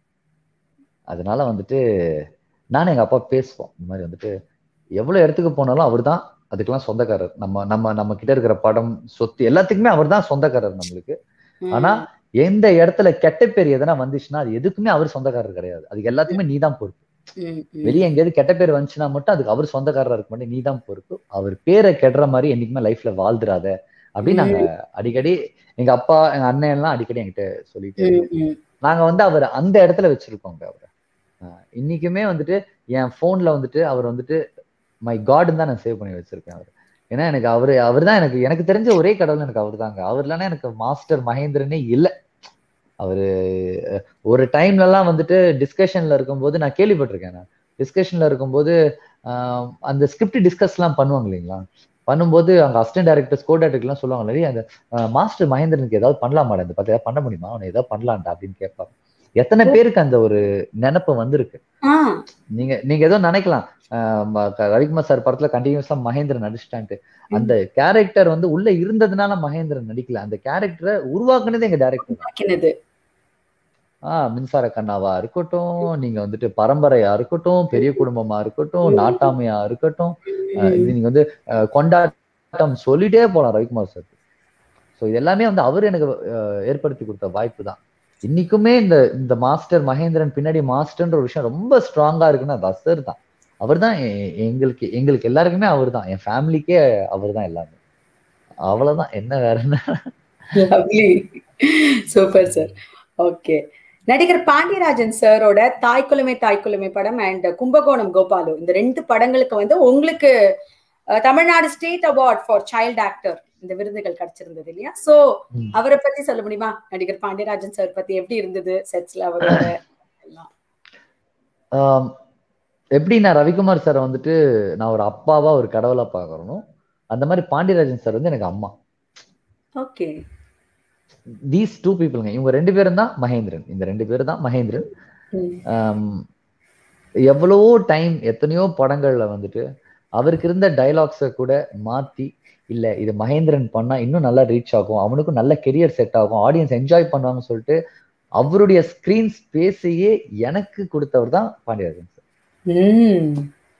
அதனால வந்துட்டு நானும் எங்க அப்பா பேசுவோம் இந்த மாதிரி வந்துட்டு எவ்வளவு இடத்துக்கு போனாலும் அவர் தான் அதுக்கெல்லாம் சொந்தக்காரர் நம்ம நம்ம நம்ம கிட்ட இருக்கிற படம் சொத்து எல்லாத்துக்குமே அவர் தான் சொந்தக்காரர் நம்மளுக்கு ஆனா எந்த இடத்துல கெட்ட பேர் எதனா வந்துச்சுன்னா அது எதுக்குமே அவர் சொந்தக்காரர் கிடையாது அதுக்கு எல்லாத்துக்குமே நீ தான் பொறுப்பு ம், ம். வெளியே எங்கேயாவது கெட்ட பேர் வந்துச்சுன்னா மட்டும் அதுக்கு அவர் சொந்தக்காரரா இருக்க மாட்டேன் நீ தான் பொறுப்பு அவர் பேரை கெடுற மாதிரி என்னைக்குமே லைஃப்ல வாழ்ந்துராத அப்படின்னு நாங்க அடிக்கடி எங்க அப்பா எங்க அண்ணன் எல்லாம் அடிக்கடி என்கிட்ட சொல்லிட்டு ம், ம். நாங்க வந்து அவர் அந்த இடத்துல வச்சிருக்கோங்க அவரை ஆஹ் இன்னைக்குமே வந்துட்டு என் போன்ல வந்துட்டு அவர் வந்துட்டு மை காட்னு தான் நான் சேவ் பண்ணி வச்சிருக்கேன் அவர் ஏன்னா எனக்கு அவரு அவர் தான் எனக்கு எனக்கு தெரிஞ்ச ஒரே கடவுள் எனக்கு அவர் தாங்க அவர் இல்லைன்னா எனக்கு மாஸ்டர் மகேந்திரனே இல்லை அவரு அஹ், ஒரு டைம்ல எல்லாம் வந்துட்டு டிஸ்கஷன்ல இருக்கும்போது நான் கேள்விப்பட்டிருக்கேன் நான் டிஸ்கஷன்ல இருக்கும்போது ஆஹ், அந்த ஸ்கிரிப்ட் டிஸ்கஸ் எல்லாம் பண்ணுவாங்க இல்லைங்களா பண்ணும்போது அங்க அசிஸ்டன்ட் டேரக்டர்ஸ் கோ டேரக்டர்லாம் சொல்லுவாங்க நிறைய அந்த மாஸ்டர் மகேந்திரனுக்கு ஏதாவது பண்ணலாமாடா இந்த பத்தி ஏதாவது பண்ண முடியுமா அவனை ஏதாவது பண்ணலாம்டா அப்படின்னு கேட்பாங்க எத்தனை பேருக்கு அந்த ஒரு நினைப்பு வந்திருக்கு ஆ, நீங்க நீங்க ஏதோ நினைக்கலாம் ஆஹ் ம- க- ரவிக்குமார் சார் படத்துல கண்டினியூஸா மகேந்திரன் நடிச்சிட்டான்ட்டு அந்த கேரக்டர் வந்து உள்ள இருந்ததுனால மகேந்திரன் நடிக்கல அந்த கேரக்டரை உருவாக்குனது எங்க டேரக்டர் ஆக்கினது. ஆஹ் மின்சார கண்ணாவா இருக்கட்டும் நீங்க வந்துட்டு பரம்பரையா இருக்கட்டும் பெரிய குடும்பமா இருக்கட்டும் நாட்டாமையா இருக்கட்டும் ஆஹ் இது நீங்க வந்து ஆஹ் கொண்டாட்டம் சொல்லிட்டே போலாம் ரவிக்குமார் சார் ஸோ இது எல்லாமே வந்து அவர் எனக்கு ஆஹ் ஏற்படுத்தி கொடுத்த வாய்ப்பு தான் இன்னைக்குமே இந்த இந்த மாஸ்டர் மகேந்திரன் பின்னாடி மாஸ்டர்ன்ற ஒரு விஷயம் ரொம்ப ஸ்ட்ராங்கா இருக்குன்னா அது அசர் தான் அவர் தான் எங்களுக்கு எங்களுக்கு எல்லாருக்குமே அவர் தான் என் ஃபேமிலிக்கே அவர் தான் எல்லாமே அவ்வளவுதான் என்ன வேற என்ன லவ்லி சூப்பர் சார் ஓகே நடிகர் பாண்டியராஜன் சாரோட தாய்க்குலமை தாய்க்குலமை படம் அண்ட் கும்பகோணம் கோபாலு இந்த ரெண்டு படங்களுக்கு வந்து உங்களுக்கு அஹ், Tamil Nadu state award for child actor இந்த விருதுகள் கிடைச்சிருந்தது இல்லையா சோ ம். அவரை பத்தி சொல்ல முடியுமா நடிகர் பாண்டியராஜன் சார் பத்தி எப்படி இருந்தது செட்ஸ்ல அவரோட எல்லாம் ஆம், எப்படி நான் ரவிக்குமார் சார் வந்துட்டு நான் ஒரு அப்பாவா ஒரு கடவுளா பார்க்கறனோ அந்த மாதிரி பாண்டியராஜன் சார் வந்து எனக்கு அம்மா ஓகே தீஸ் டூ பீப்புளுங்க இவங்க ரெண்டு பேரும் தான் மகேந்திரன் இந்த ரெண்டு பேரும் தான் மகேந்திரன் ஆம், எவ்வளவோ டைம் எத்தனையோ படங்கள்ல வந்துட்டு அவருக்கு இருந்த டைலாக்ஸை கூட மாத்தி இல்ல இது மகேந்திரன் பண்ணா இன்னும் நல்லா ரீச் ஆகும் அவனுக்கும் நல்ல கெரியர் செட் ஆகும் ஆடியன்ஸ் என்ஜாய் பண்ணுவாங்கன்னு சொல்லிட்டு அவருடைய ஸ்கிரீன் ஸ்பேஸையே எனக்கு கொடுத்தவர் தான் பாண்டியராஜன் சார் ம்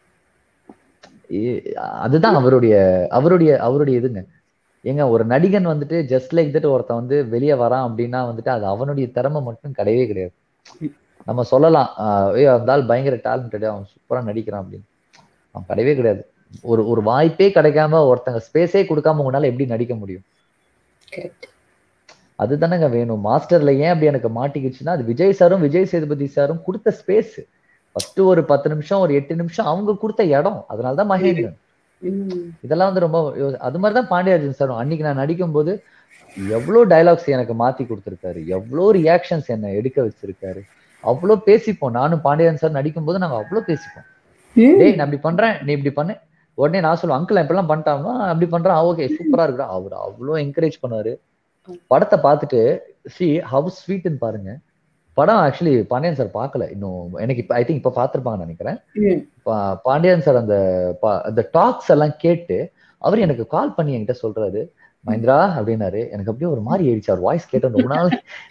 ஏ- அதுதான் அவருடைய அவருடைய அவருடைய இதுங்க ஏங்க ஒரு நடிகன் வந்துட்டு ஜஸ்ட் லைக் தட் ஒருத்தன் வந்து வெளியே வரான் அப்படின்னா வந்துட்டு அது அவனுடைய திறமை மட்டும் கிடையவே கிடையாது நம்ம சொல்லலாம் ஆஹ் ஏய் அந்த ஆள் பயங்கர டேலண்டட் அவன் சூப்பரா நடிக்கிறான் அப்படின்னு அவன் கிடையவே கிடையாது ஒரு ஒரு வாய்ப்பே கிடைக்காம ஒருத்தங்க ஸ்பேஸே கொடுக்காம உங்களால எப்படி நடிக்க முடியும் கரெக்ட் அதுதானங்க வேணும் மாஸ்டர்ல ஏன் அப்படி எனக்கு மாட்டிக்கிச்சுன்னா அது விஜய் சாரும் விஜய் சேதுபதி சாரும் கொடுத்த ஸ்பேஸ் ஃபர்ஸ்ட் ஒரு பத்து நிமிஷம் ஒரு எட்டு நிமிஷம் அவங்க கொடுத்த இடம் அதனாலதான் மகேந்திரன் ம் இதெல்லாம் வந்து ரொம்ப யோ- அது மாதிரி தான் பாண்டியராஜன் சார் அன்னைக்கு நான் நடிக்கும்போது எவ்வளோ டைலாக்ஸ் எனக்கு மாத்தி கொடுத்துருக்காரு எவ்வளோ ரியாக்ஷன்ஸ் என்னை எடுக்க வச்சிருக்காரு அவ்வளோ பேசிப்போம் நானும் பாண்டியராஜன் சார் நடிக்கும்போது நாங்க அவ்வளோ பேசிப்போம் ம் டேய் நான் இப்படி பண்றேன் நீ இப்படி பண்ணு உடனே நான் சொல்லுவேன் அங்கிள் இப்படிலாம் பண்ணிட்டாங்கன்னா அப்படி பண்றேன் ஓகே சூப்பரா இருக்குடா அவர் அவ்வளோ என்கரேஜ் பண்ணுவாரு படத்தை பார்த்துட்டு சி ஹவு ஸ்வீட்னு பாருங்க படம் ஆக்சுவலி பாண்டியன் சார் பார்க்கல இன்னும் எனக்கு இப்போ ஐ திங்க் இப்போ பார்த்துருப்பாங்கன்னு நினைக்கிறேன் ம் பா- பாண்டியன் சார் அந்த பா- அந்த டாக்ஸ் எல்லாம் கேட்டு அவர் எனக்கு கால் பண்ணி என்கிட்ட சொல்றாரு மஹிந்திரா அப்படின்னாரு எனக்கு அப்படியே ஒரு மாதிரி ஆயிடுச்சு அவர் வாய்ஸ் கேட்ட ரொம்ப நாள்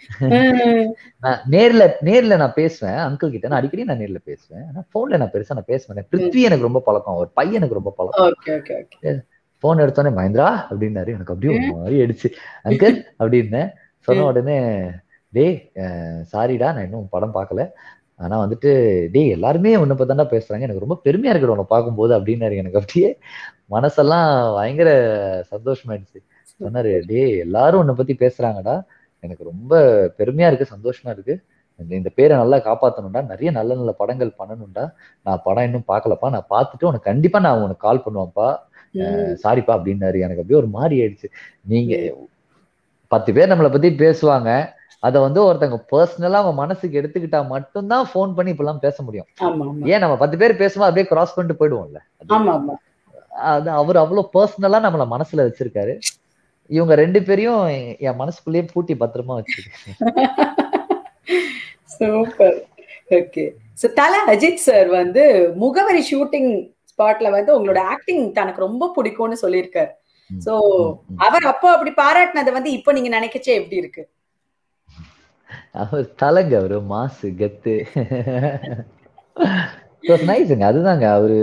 ம் நான் நேர்ல நேர்ல நான் பேசுவேன் அங்கிள் கிட்ட நான் அடிக்கடி நான் நேர்ல பேசுவேன் ஆனா போன்ல நான் பெருசா நான் பேச மாட்டேன் பிருத்வி எனக்கு ரொம்ப பழக்கம் அவர் பையன் எனக்கு ரொம்ப பழக்கம் ஓகே ஓகே ஓகே போன் எடுத்தோடனே மஹிந்திரா அப்படின்னாரு எனக்கு அப்படியே ஒரு மாதிரி ஆயிடுச்சு அங்கிள் அப்படின்னேன் சொன்ன உடனே டேய் சாரிடா நான் இன்னும் படம் பார்க்கல ஆனா வந்துட்டு டேய் எல்லாருமே உன்னை பத்தி தான்டா பேசுறாங்க எனக்கு ரொம்ப பெருமையா இருக்குது உன்னை பார்க்கும்போது அப்படின்னாரு எனக்கு அப்படியே மனசெல்லாம் பயங்கர சந்தோஷமாயிடுச்சு சொன்னாரு டேய் எல்லாரும் உன்னை பத்தி பேசுறாங்கடா எனக்கு ரொம்ப பெருமையா இருக்கு சந்தோஷமா இருக்கு இந்த- இந்த பேரை நல்லா காப்பாத்தணும்டா நிறைய நல்ல நல்ல படங்கள் பண்ணணும்டா நான் படம் இன்னும் பார்க்கலப்பா நான் பார்த்துட்டு உனக்கு கண்டிப்பா நான் உனக்கு கால் பண்ணுவேன்ப்பா ம் சாரிப்பா அப்படின்னாரு எனக்கு அப்படியே ஒரு மாதிரி ஆயிடுச்சு நீங்க பத்து பேர் நம்மளை பத்தி பேசுவாங்க அதை வந்து ஒருத்தங்க பர்சனலா அவங்க மனசுக்கு எடுத்துக்கிட்டா மட்டும்தான் ஃபோன் பண்ணி இப்பெல்லாம் பேச முடியும் ஆமா ஆமா ஏன் நம்ம பத்து பேர் பேசும்போது அப்படியே கிராஸ் பண்ணிட்டு போயிடுவோம்ல ஆமா ஆமா அது அவர் அவ்வளவு பர்சனலா நம்மள மனசுல வச்சிருக்காரு இவங்க ரெண்டு பேரையும் என் என் மனசுக்குள்ளேயே பூட்டி பத்திரமா வச்சிருக்கேன் சூப்பர் ஓகே சோ தல அஜித் சார் வந்து முகவரி ஷூட்டிங் ஸ்பாட்ல வந்து உங்களோட ஆக்டிங் தனக்கு ரொம்ப பிடிக்கும்னு சொல்லியிருக்காரு ம், சோ ம், ம். அவர் அப்போ அப்படி பாராட்டினதை வந்து இப்போ நீங்க நினைக்கச்சே எப்படி இருக்கு அவர் தலைங்க அவரு மாசு கெத்து நைஸுங்க அதுதாங்க அவரு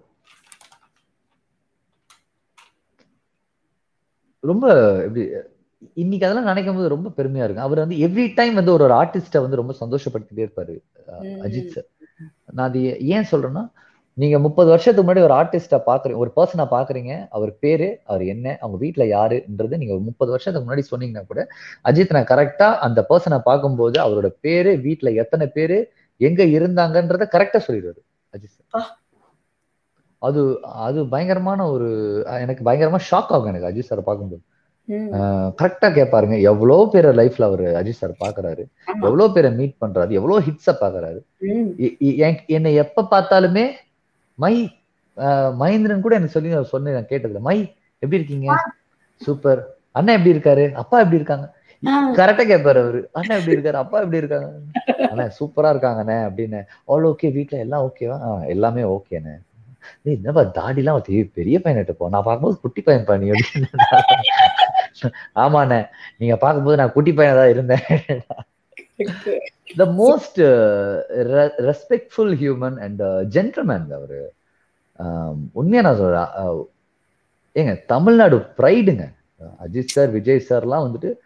ரொம்ப எப்படி இன்னைக்கு அதெல்லாம் நினைக்கும் போது ரொம்ப பெருமையா இருக்கு அவர் வந்து எவ்ரி டைம் வந்து ஒரு ஒரு ஆர்டிஸ்ட வந்து ரொம்ப சந்தோஷப்படுத்திட்டே இருப்பாரு அஹ், ம். அஜித் சார் நான் அது ஏன் சொல்றேன்னா நீங்க முப்பது வருஷத்துக்கு முன்னாடி ஒரு ஆர்டிஸ்ட பாக்குறீங்க ஒரு பர்சனை பாக்குறீங்க அவர் பேரு அவர் என்ன அவங்க வீட்ல யாருன்றது நீங்க ஒரு முப்பது வருஷத்துக்கு முன்னாடி சொன்னீங்கன்னா கூட அஜித் நான் கரெக்டா அந்த பர்சனை பார்க்கும்போது அவரோட பேரு வீட்ல எத்தனை பேரு எங்க இருந்தாங்கன்றத கரெக்டா சொல்லிடுவாரு அஜித் ஆ. சார் அது அது பயங்கரமான ஒரு அஹ், எனக்கு பயங்கரமா ஷாக் ஆகும் எனக்கு அஜித் சார் பார்க்கும்போது ம், கரெக்டா கேட்பாருங்க எவ்வளவு பேரை லைஃப்ல அவர் அஜித் சார் பாக்குறாரு ஆமா. எவ்வளவு பேரை மீட் பண்றாரு எவ்வளவு ஹிட்ஸ பாக்குறாரு ம், எ- எ- என்- என்னை எப்ப பார்த்தாலுமே மை அஹ், மகேந்திரன் கூட எனக்கு சொல்லி நான் சொன்னேன் நான் கேட்டதுல மை எப்படி இருக்கீங்க சூப்பர் அண்ணா எப்படி இருக்காரு அப்பா எப்படி இருக்காங்க ஆ, கரெக்டா கேட்பாரு அவரு அண்ணா எப்படி இருக்காரு அப்பா எப்படி இருக்காங்க அண்ணா சூப்பரா இருக்காங்கண்ணே அப்படின்னு ஆல் ஓகே வீட்ல எல்லாம் ஓகேவா எல்லாமே ஓகேண்ணே ஏய், என்னப்பா தாடிலாம் வச்சு பெரிய பையன்கிட்ட போ நான் பார்க்கும்போது குட்டி பையன் பண்ணி அப்படின்னு ஆமாண்ணே நீங்க பார்க்கும்போது நான் குட்டி பையனா தான் இருந்தேன் okay. The most respectful human and gentleman அவரு ஆம், உண்மையா நான் சொல்றேன் அஹ், ஏங்க தமிழ்நாடு ப்ரைடுங்க அஜித் சார் விஜய் சார்லாம் வந்துட்டு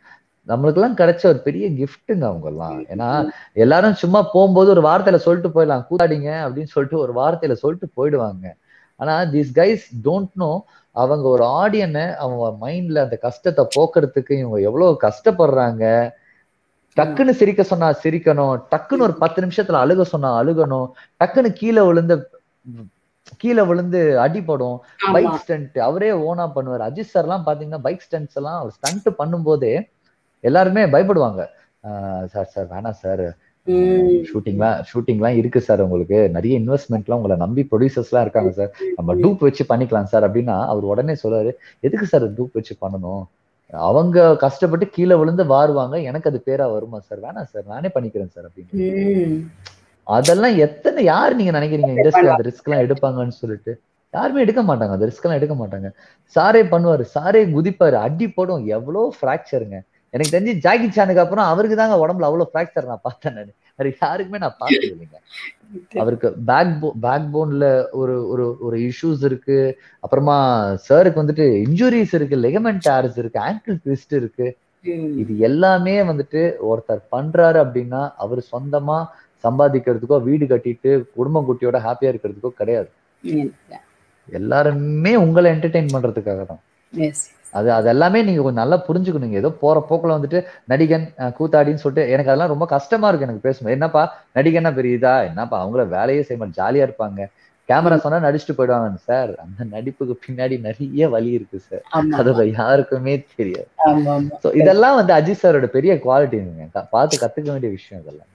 நம்மளுக்கெல்லாம் கிடைச்ச ஒரு பெரிய கிஃப்ட்டுங்க அவங்க எல்லாம் ஏன்னா எல்லாரும் சும்மா போகும்போது ஒரு வார்த்தையில சொல்லிட்டு போயிடலாம் கூத்தாடிங்க அப்படின்னு சொல்லிட்டு ஒரு வார்த்தையில சொல்லிட்டு போயிடுவாங்க ஆனா திஸ் கைஸ் டோன்ட் நோ அவங்க ஒரு ஆடியனை அவங்க மைண்ட்ல அந்த கஷ்டத்தை போக்குறதுக்கு இவங்க எவ்வளவு கஷ்டப்படுறாங்க டக்குன்னு சிரிக்க சொன்னா சிரிக்கணும் டக்குன்னு ஒரு பத்து நிமிஷத்துல அழுக சொன்னா அழுகணும் டக்குன்னு கீழே விழுந்து கீழே விழுந்து அடிபடும் ஆமா பைக் ஸ்டண்ட் அவரே ஓனா பண்ணுவார் அஜித் சார் எல்லாம் பாத்தீங்கன்னா பைக் ஸ்டண்ட்ஸ் எல்லாம் ஸ்டண்ட் பண்ணும்போதே எல்லாருமே பயப்படுவாங்க சார் சார் வேணாம் சார் ம். ஷூட்டிங்லாம் ஷூட்டிங்லாம் இருக்கு சார் உங்களுக்கு நிறைய இன்வெஸ்ட்மெண்ட்லாம் உங்களை நம்பி ப்ரொடியூசர்ஸ்லாம் இருக்காங்க சார் நம்ம டூப் வச்சு பண்ணிக்கலாம் சார் அப்படின்னா அவர் உடனே சொல்றாரு எதுக்கு சார் டூப் வச்சு பண்ணணும் அவங்க கஷ்டப்பட்டு கீழே விழுந்து வாருவாங்க எனக்கு அது பேரா வருமா சார் வேணாம் சார் நானே பண்ணிக்கிறேன் சார் அப்படின்னு ம். அதெல்லாம் எத்தனை யார் நீங்க நினைக்கிறீங்க இண்டஸ்ட்ரி அந்த ரிஸ்க் எல்லாம் எடுப்பாங்கன்னு சொல்லிட்டு யாருமே எடுக்க மாட்டாங்க அந்த ரிஸ்க் எல்லாம் எடுக்க மாட்டாங்க சாரே பண்ணுவாரு சாரே குதிப்பாரு அடி போடும் எவ்வளவு ஃப்ராக்சருங்க எனக்கு தெரிஞ்சு ஜாக்கி சானுக்கு அப்புறம் அவருக்கு தாங்க உடம்புல அவ்வளவு ஃப்ராக்சர் நான் பார்த்தேன் நான் வேற யாருக்குமே நான் பார்த்தது இல்லைங்க அவருக்கு பேக் போ பேக் போன்ல ஒரு ஒரு ஒரு இஷ்யூஸ் இருக்கு அப்புறமா சாருக்கு வந்துட்டு இன்ஜுரிஸ் இருக்கு லெகமெண்ட் டேர்ஸ் இருக்கு ஆங்கிள் ட்விஸ்ட் இருக்கு ம். இது எல்லாமே வந்துட்டு ஒருத்தர் பண்றாரு அப்படின்னா அவர் சொந்தமா சம்பாதிக்கிறதுக்கோ வீடு கட்டிட்டு குடும்பம் குட்டியோட ஹாப்பியா இருக்கிறதுக்கோ கிடையாது ம். எல்லாருமே உங்களை என்டர்டெயின் பண்றதுக்காக தான் Yes. அது அது எல்லாமே நீங்க கொஞ்சம் நல்லா புரிஞ்சுக்கணுங்க ஏதோ போற போக்குல வந்துட்டு நடிகன் அஹ், கூத்தாடின்னு சொல்லிட்டு எனக்கு அதெல்லாம் ரொம்ப கஷ்டமா இருக்கு எனக்கு பேசும்போது என்னப்பா நடிகன்னா பெரிய இதா என்னப்பா அவங்கள வேலையே செய்ய மாட்டேன் ஜாலியா இருப்பாங்க கேமரா சொன்னா நடிச்சுட்டு போயிடுவாங்க சார் அந்த நடிப்புக்கு பின்னாடி நிறைய வழி இருக்கு சார் ஆமா அது யாருக்குமே தெரியாது ஆமா ஆமா ஸோ இதெல்லாம் வந்து அஜித் சாரோட பெரிய குவாலிட்டிங்க பார்த்து கத்துக்க வேண்டிய விஷயம் இதெல்லாம்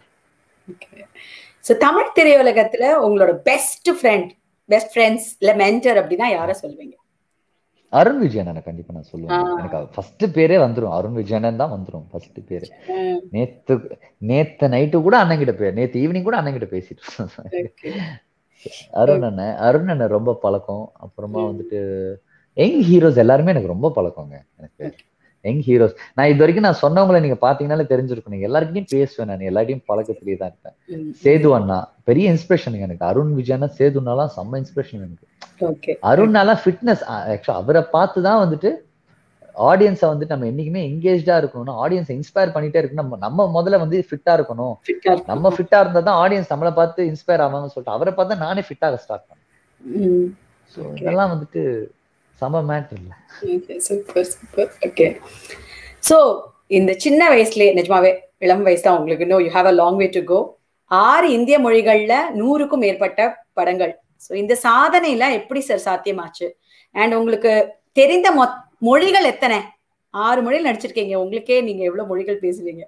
சோ தமிழ் திரையுலகத்துல உங்களோட பெஸ்ட் ஃப்ரெண்ட் பெஸ்ட் ஃப்ரெண்ட்ஸ் இல்ல மென்டர் அப்படின்னா யார சொல்லுவீங்க அருண் விஜயன் கண்டிப்பா நான் சொல்லுவேன் ஆ. எனக்கு ஃபர்ஸ்ட் பேரே வந்துரும் அருண் விஜயனன் தான் வந்துரும் ஃபர்ஸ்ட் பேரு ம். நேத்து நேத்து நைட்டு கூட அண்ணன் கிட்ட பே நேத்து ஈவினிங் கூட அண்ணன் கிட்ட பேசிட்டு இருந்தேன். Okay. அருண் அண்ணன் அருண் அண்ணன் ரொம்ப பழக்கம் அப்புறமா வந்துட்டு யங் ஹீரோஸ் எல்லாருமே எனக்கு ரொம்ப பழக்கங்க எனக்கு யங் ஹீரோஸ் நான் இது வரைக்கும் நான் சொன்னவங்கள நீங்க பாத்தீங்கன்னாலே தெரிஞ்சிருக்கும் நீங்க எல்லாருக்கிட்டையும் பேசுவேன் நான் எல்லாத்தையும் பழக்கத்திலேயே தான் இருப்பேன் ம். சேது அண்ணா பெரிய இன்ஸ்பிரேஷன் எனக்கு அருண் விஜயனா சேதுனாலாம் செம்ம இன்ஸ்பிரேஷன் எனக்கு Okay. அருண்னாலாம் ஃபிட்னஸ் ஆக்சுவலா அவரை பார்த்து தான் வந்துட்டு ஆடியன்ஸை வந்துட்டு நம்ம என்னைக்குமே எங்கேஜ்டா இருக்கணும்னா ஆடியன்ஸ் இன்ஸ்பயர் பண்ணிட்டே இருக்கணும் நம்ம நம்ம முதல்ல வந்து ஃபிட்டா இருக்கணும் Fit ஆ இருக்கும். நம்ம ஃபிட்டா இருந்தா தான் ஆடியன்ஸ் நம்மளை பார்த்து இன்ஸ்பயர் ஆவாங்கன்னு சொல்லிட்டு அவரை பார்த்தா நானே ஃபிட்டாக ஸ்டார்ட் பண்ணேன் ம். ஸோ இதெல்லாம் வந்துட்டு சம மேட்டர் இல்ல Okay, super super okay so இந்த சின்ன வயசுலயே நிஜமாவே இளம் வயசு தான் உங்களுக்கு இன்னும் you have a long way to go ஆறு இந்திய மொழிகள்ல நூறுக்கும் மேற்பட்ட படங்கள் ஸோ இந்த சாதனையில எப்படி சார் சாத்தியமாச்சு அண்ட் உங்களுக்கு தெரிந்த மொ மொழிகள் எத்தனை ஆறு மொழிகள் நடிச்சிருக்கீங்க உங்களுக்கே நீங்க எவ்வளவு மொழிகள் பேசுவீங்க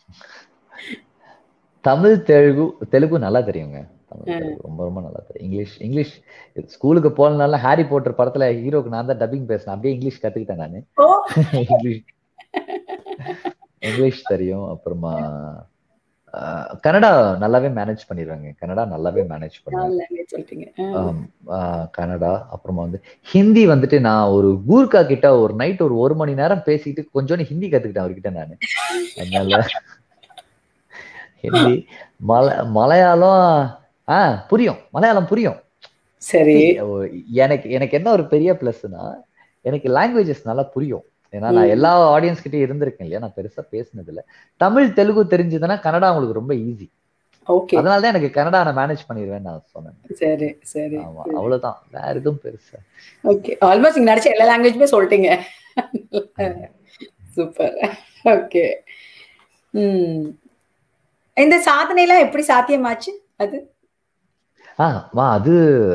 தமிழ் தெலுங்கு தெலுங்கு நல்லா தெரியுங்க தமிழ் ம். தெலுங்கு ரொம்ப ரொம்ப நல்லா தெரியும் இங்கிலீஷ் இங்கிலீஷ் ஸ்கூலுக்கு போனனால ஹாரி போட்டர் படத்துல ஹீரோக்கு நான் தான் டப்பிங் பேசினேன் அப்படியே இங்கிலீஷ் கத்துக்கிட்டேன் நான் ஓ இங்கிலீஷ் இங்கிலீஷ் தெரியும் அப்புறமா ஆஹ், கன்னடா நல்லாவே மேனேஜ் பண்ணிடுவாங்க கன்னடா நல்லாவே மேனேஜ் பண்ணுவேன் நாலு language சொல்லிட்டீங்க ஆ. ஆம், ஆஹ், கன்னடா அப்புறமா வந்து ஹிந்தி வந்துட்டு நான் ஒரு கூர்க்கா கிட்ட ஒரு நைட் ஒரு ஒரு மணி நேரம் பேசிட்டு கொஞ்சோண்டு ஹிந்தி கத்துக்கிட்டேன் அவர்கிட்ட நான் அதனால ஹிந்தி மல மலையாளம் ஆ புரியும் மலையாளம் புரியும் சரி எனக்கு எனக்கு என்ன ஒரு பெரிய பிளஸ்னா எனக்கு லாங்குவேஜஸ் நல்லா புரியும் ஏன்னா நான் எல்லா ஆடியன்ஸ் கிட்டயும் இருந்திருக்கேன் இல்லையா நான் பெருசா பேசினது இல்ல தமிழ் தெலுங்கு தெரிஞ்சதுன்னா கன்னடா உங்களுக்கு ரொம்ப ஈஸி ஓகே அதனால தான் எனக்கு கன்னடா நான் மேனேஜ் பண்ணிடுவேன் நான் சொன்னேன் சரி சரி ஆமா அவ்வளவுதான் வேற எதுவும் பெருசா ஓகே ஆல்மோஸ்ட் நீங்க நடிச்ச எல்லா லாங்குவேஜுமே சொல்லிட்டீங்க சூப்பர் ஓகே ம் இந்த சாதனைலாம் எப்படி சாத்தியமாச்சு அது ஆ வா அது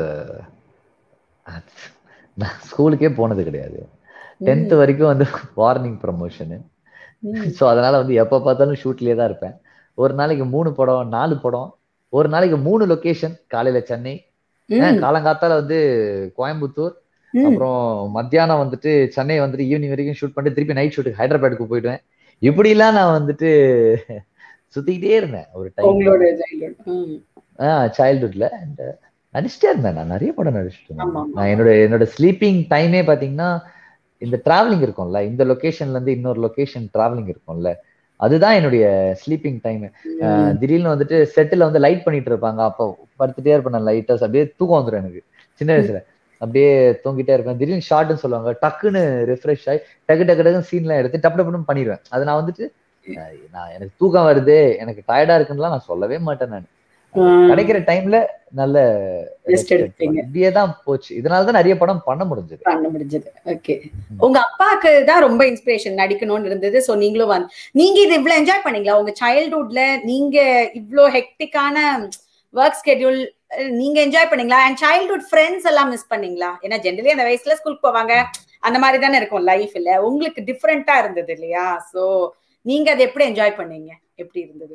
அது நான் ஸ்கூலுக்கே போனது கிடையாது டென்த் வரைக்கும் வந்து வார்னிங் ப்ரமோஷனு ம், ஸோ அதனால வந்து எப்போ பார்த்தாலும் ஷூட்லயே தான் இருப்பேன் ஒரு நாளைக்கு மூணு படம் நாலு படம் ஒரு நாளைக்கு மூணு லொகேஷன் காலையில சென்னை ம், காலங்காத்தால வந்து கோயம்புத்தூர் ம். அப்புறம் மத்தியானம் வந்துட்டு சென்னை வந்துட்டு ஈவினிங் வரைக்கும் ஷூட் பண்ணிட்டு திருப்பி நைட் ஷூட்டுக்கு ஹைதராபாத்துக்கு போயிடுவேன் இப்படிலாம் நான் வந்துட்டு சுத்திக்கிட்டே இருந்தேன் ஒரு டைம் உங்களோட childhood. ம், சைல்ட்ஹுட்ல அண்ட் நடிச்சிட்டே இருந்தேன் நான் நிறைய படம் நடிச்சிட்டு ஆமா, இருந்தேன் ஆமா. நான் என்னோட என்னோட ஸ்லீப்பிங் டைமே பாத்தீங்கன்னா இந்த டிராவலிங் இருக்கும்ல இந்த லொகேஷன்ல இருந்து இன்னொரு லொகேஷன் டிராவலிங் இருக்கும்ல அதுதான் என்னுடைய ஸ்லீப்பிங் டைம் ம், திடீர்னு வந்துட்டு செட்டில் வந்து லைட் பண்ணிட்டு இருப்பாங்க அப்போ படுத்துட்டே இருப்பேன் நான் லைட்டா அப்படியே தூக்கம் வந்துடும் எனக்கு சின்ன வயசுல அப்படியே தூங்கிட்டே இருப்பேன் திடீர்னு ஷார்ட்னு சொல்லுவாங்க டக்குன்னு ரிஃப்ரெஷ் ஆகி டக்கு டக்கு டக்குன்னு சீன்லாம் எடுத்து டப்பு டப்புன்னு பண்ணிடுவேன் அது நான் வந்துட்டு நான் எனக்கு தூக்கம் வருது எனக்கு டயர்டா இருக்குன்னுலாம் நான் சொல்லவே மாட்டேன் நான் கிடைக்கிற டைம்ல நல்ல ரெஸ்ட் எடுப்பீங்க இப்படியே தான் போச்சு இதனால தான் நிறைய படம் பண்ண முடிஞ்சது பண்ண முடிஞ்சது ஓகே உங்க அப்பாக்கு தான் ரொம்ப இன்ஸ்பிரேஷன் நடிக்கணும்னு இருந்தது சோ நீங்களும் வந்து நீங்க இது இவ்வளவு என்ஜாய் பண்ணீங்களா உங்க சைல்ட்ஹுட்ல நீங்க இவ்ளோ ஹெக்டிக்கான ஒர்க் ஸ்கெடியூல் நீங்க என்ஜாய் பண்ணீங்களா அண்ட் சைல்ட்ஹுட் ஃப்ரெண்ட்ஸ் எல்லாம் மிஸ் பண்ணீங்களா ஏன்னா ஜென்ரலி அந்த வயசுல ஸ்கூலுக்கு போவாங்க அந்த மாதிரி தானே இருக்கும் லைஃப் இல்ல உங்களுக்கு டிஃப்ரெண்டா இருந்தது இல்லையா சோ நீங்க அதை எப்படி என்ஜாய் பண்ணீங்க எப்படி இருந்தது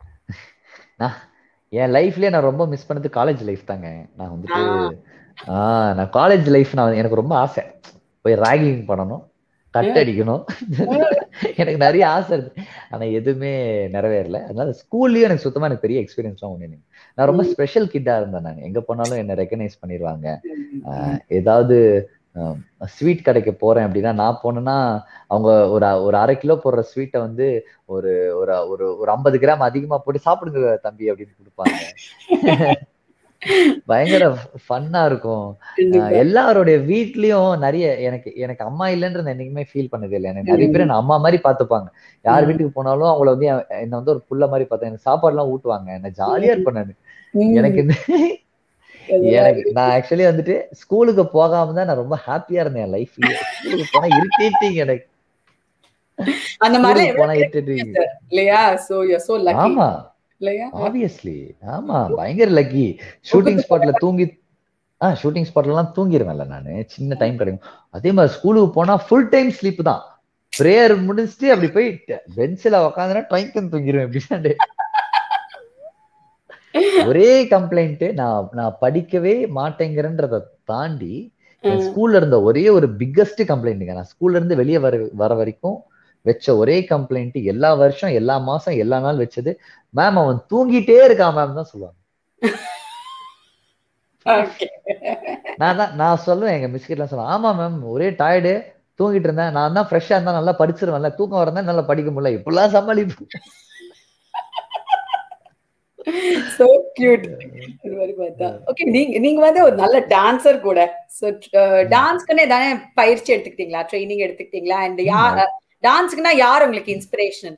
என் லைஃப்லயே நான் ரொம்ப மிஸ் பண்ணது காலேஜ் லைஃப் தாங்க நான் வந்துட்டு ஆஹ் நான் காலேஜ் லைஃப் நான் எனக்கு ரொம்ப ஆசை போய் ராகிங் பண்ணணும் கட் அடிக்கணும் எனக்கு நிறைய ஆசை இருக்கு ஆனா எதுவுமே நிறைவேறல அதனால ஸ்கூல்லயும் எனக்கு சுத்தமா எனக்கு பெரிய எக்ஸ்பீரியன்ஸ்லாம் ஒண்ணு நான் ரொம்ப ஸ்பெஷல் கிட்டா இருந்தேன் நான் எங்க போனாலும் என்ன ரெக்கனைஸ் பண்ணிடுவாங்க ஏதாவது ஸ்வீட் கடைக்கு போறேன் அப்படின்னா நான் போனேன்னா அவங்க ஒரு ஒரு அரை கிலோ போடுற ஸ்வீட்டை வந்து ஒரு ஒரு ஒரு ஒரு ஐம்பது கிராம் அதிகமா போட்டு சாப்பிடுங்க தம்பி அப்படின்னு கொடுப்பாங்க பயங்கர ஃபன்னா இருக்கும் எல்லாருடைய வீட்லயும் நிறைய எனக்கு எனக்கு அம்மா இல்லைன்றது என்னைக்குமே ஃபீல் பண்ணது இல்லை எனக்கு நிறைய பேர் என்ன அம்மா மாதிரி பாத்துப்பாங்க யார் வீட்டுக்கு போனாலும் அவங்கள வந்து என்ன வந்து ஒரு புள்ள மாதிரி பார்த்தேன் எனக்கு சாப்பாடு எல்லாம் ஊட்டுவாங்க என்ன ஜாலியா இருப்பேன் நான் எனக்கு இந்த எனக்கு நான் ஆக்சுவலி வந்துட்டு ஸ்கூலுக்கு போகாம தான் நான் ரொம்ப ஹாப்பியா இருந்தேன் என் லைஃப்லயே ஸ்கூலுக்கு போனா இரிட்டேட்டிங் எனக்கு அந்த மாதிரி போனா இரிட்டேட்டிங் இல்லையா சோ யூ சோ லக்கி ஆமா இல்லையா ஆப்வியஸ்லி ஆமா பயங்கர லக்கி ஷூட்டிங் ஸ்பாட்ல தூங்கி ஆ ஷூட்டிங் ஸ்பாட்ல எல்லாம் தூங்கிடுவேன்ல நானு சின்ன டைம் கிடைக்கும் அதே மாதிரி ஸ்கூலுக்கு போனா ஃபுல் டைம் ஸ்லீப் தான் ப்ரேயர் முடிச்சுட்டு அப்படி போய் பெஞ்சில உக்காந்துனா டைம் தூங்கிடுவேன் எப்படி ஒரே கம்ப்ளைண்ட் நான் நான் படிக்கவே மாட்டேங்கிறன்றத தாண்டி என் ஸ்கூல்ல இருந்த ஒரே ஒரு பிக்கஸ்ட் கம்ப்ளைண்ட்டுங்க நான் ஸ்கூல்ல இருந்து வெளியே வர வர வரைக்கும் வச்ச ஒரே கம்ப்ளைண்ட் எல்லா வருஷம் எல்லா மாசம் எல்லா நாள் வச்சது மேம் அவன் தூங்கிட்டே இருக்கான் மேம் தான் சொல்லுவாங்க நான் தான் நான் சொல்லுவேன் எங்க மிஸ்கிட்லாம் சொல்லுவேன் ஆமா மேம் ஒரே டயர்டு தூங்கிட்டு இருந்தேன் நான் தான் ஃப்ரெஷ்ஷா இருந்தா நல்லா படிச்சிருவேன்ல தூக்கம் வரதா நல்லா படிக்க முடியல இப்படிலாம் சமாளிப்பு சோ கியூட் இது மாதிரி பார்த்தா ஓகே நீங்க நீங்க வந்து ஒரு நல்ல டான்சர் கூட சோ டான்ஸ்க்குன்னு தானே பயிற்சி எடுத்துக்கிட்டீங்களா ட்ரைனிங் எடுத்துக்கிட்டீங்களா அண்ட் யார் டான்ஸ்க்குனா யார் உங்களுக்கு இன்ஸ்பிரேஷன்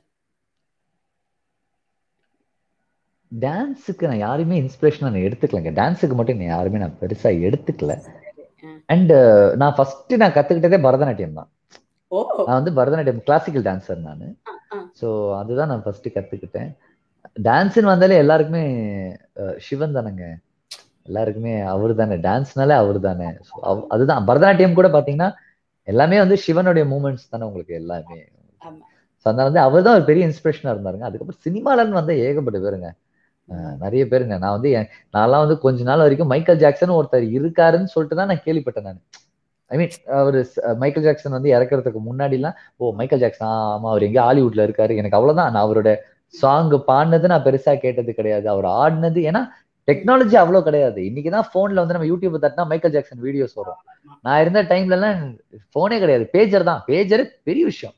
டான்ஸுக்கு நான் யாருமே இன்ஸ்பிரேஷன் நான் எடுத்துக்கலங்க டான்ஸுக்கு மட்டும் நான் யாருமே நான் பெருசா எடுத்துக்கல அண்ட் நான் ஃபர்ஸ்ட் நான் கத்துக்கிட்டதே பரதநாட்டியம் தான் நான் வந்து பரதநாட்டியம் கிளாசிக்கல் டான்சர் நான் ஸோ அதுதான் நான் ஃபர்ஸ்ட் கத்துக்கிட்டேன் டான்ஸ்னு வந்தாலே எல்லாருக்குமே சிவன் தானேங்க எல்லாருக்குமே அவர் தானே டான்ஸ்னாலே அவர் தானே அதுதான் பரதநாட்டியம் கூட பாத்தீங்கன்னா எல்லாமே வந்து சிவனுடைய மூமெண்ட்ஸ் தானே உங்களுக்கு எல்லாமே அதனால வந்து அவர் தான் ஒரு பெரிய இன்ஸ்பிரேஷனா இருந்தாருங்க அதுக்கப்புறம் சினிமாலன்னு வந்த ஏகப்பட்ட பேருங்க நிறைய பேருங்க நான் வந்து நான்லாம் வந்து கொஞ்ச நாள் வரைக்கும் மைக்கேல் ஜாக்சன் ஒருத்தர் இருக்காருன்னு சொல்லிட்டு தான் நான் கேள்விப்பட்டேன் நான் ஐ மீன் அவர் மைக்கேல் ஜாக்சன் வந்து இறக்குறதுக்கு முன்னாடிலாம் ஓ மைக்கேல் ஜாக்சன் ஆமா அவர் எங்க ஹாலிவுட்ல இருக்காரு எனக்கு அவ்வளவுதான் நான் அவரோட சாங் பாடினது நான் பெருசா கேட்டது கிடையாது அவர் ஆடினது ஏன்னா டெக்னாலஜி அவ்வளோ கிடையாது இன்னைக்குதான் போன்ல வந்து நம்ம யூடியூப் தட்டினா மைக்கேல் ஜாக்சன் வீடியோஸ் வரும் நான் இருந்த டைம்ல எல்லாம் போனே கிடையாது பேஜர் தான் பேஜர் பெரிய விஷயம்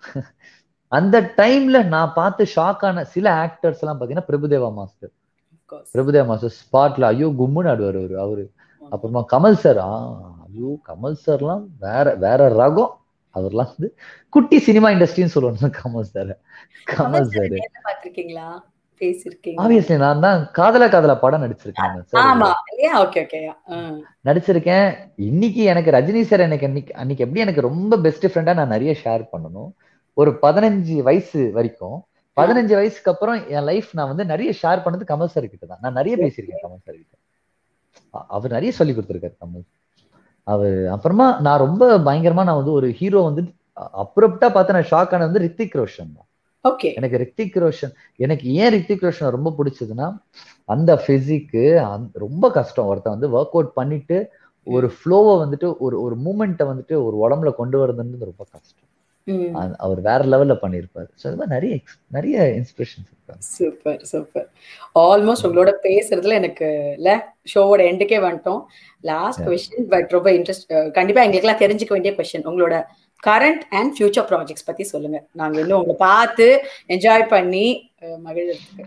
அந்த டைம்ல நான் பார்த்து ஷாக் ஆன சில ஆக்டர்ஸ் எல்லாம் பாத்தீங்கன்னா பிரபுதேவா மாஸ்டர் பிரபுதேவா மாஸ்டர் ஸ்பாட்ல ஐயோ கும்முன்னு ஆடுவார் அவரு அவரு அப்புறமா கமல் சார் ஆ ஐயோ கமல் சார்லாம் வேற வேற ரகம் அவர்லாம் வந்து குட்டி சினிமா இண்டஸ்ட்ரின்னு சொல்லுவாங்க கமல் சார் கமல் சார் பாத்திருக்கீங்களா பேசிருக்கீங்க ஆப்வியஸ்லி நான் தான் காதல காதல படம் நடிச்சிருக்கேன் ஆமா ஓகே ஓகே நடிச்சிருக்கேன் இன்னைக்கு எனக்கு ரஜினி சார் எனக்கு அன்னைக்கு அன்னைக்கு எப்படி எனக்கு ரொம்ப பெஸ்ட் ஃப்ரெண்டா நான் நிறைய ஷேர் பண்ணணும் ஒரு பதினஞ்சு வயசு வரைக்கும் பதினஞ்சு வயசுக்கு அப்புறம் என் லைஃப் நான் வந்து நிறைய ஷேர் பண்ணது கமல் சார் கிட்ட தான் நான் நிறைய பேசியிருக்கேன் கமல் சார் கிட்ட அவர் நிறைய சொல்லி கொடுத்துருக்காரு கமல் அவர் அப்புறமா நான் ரொம்ப பயங்கரமா நான் வந்து ஒரு ஹீரோ வந்து அப்ரப்டா பார்த்து நான் ஷாக் ஆனது வந்து ரித்திக் ரோஷன் தான் ஓகே எனக்கு ரித்திக் ரோஷன் எனக்கு ஏன் ரித்திக் ரோஷன் ரொம்ப பிடிச்சதுன்னா அந்த பிசிக்கு ரொம்ப கஷ்டம் ஒருத்தன் வந்து ஒர்க் அவுட் பண்ணிட்டு ஒரு ஃப்ளோவை வந்துட்டு ஒரு ஒரு மூமெண்ட்டை வந்துட்டு ஒரு உடம்புல கொண்டு வரதுன்றது ரொம்ப கஷ்டம் அவர் வேற லெவல்ல பண்ணிருப்பாரு ஸோ அது மாதிரி நிறைய நிறைய இன்ஸ்பிரேஷன்ஸ் இருக்காங்க சூப்பர் சூப்பர் ஆல்மோஸ்ட் உங்களோட பேசுறதுல எனக்கு இல்ல ஷோவோட எண்டுக்கே வந்துட்டோம் லாஸ்ட் கொஸ்டின் பட் ரொம்ப இன்ட்ரெஸ்ட் கண்டிப்பா எங்களுக்குலாம் தெரிஞ்சுக்க வேண்டிய கொஸ்டின் உங்களோட கரண்ட் அண்ட் ஃபியூச்சர் ப்ராஜெக்ட்ஸ் பத்தி சொல்லுங்க நாங்க இன்னும் உங்களை பார்த்து என்ஜாய் பண்ணி மகிழ்றதுக்கு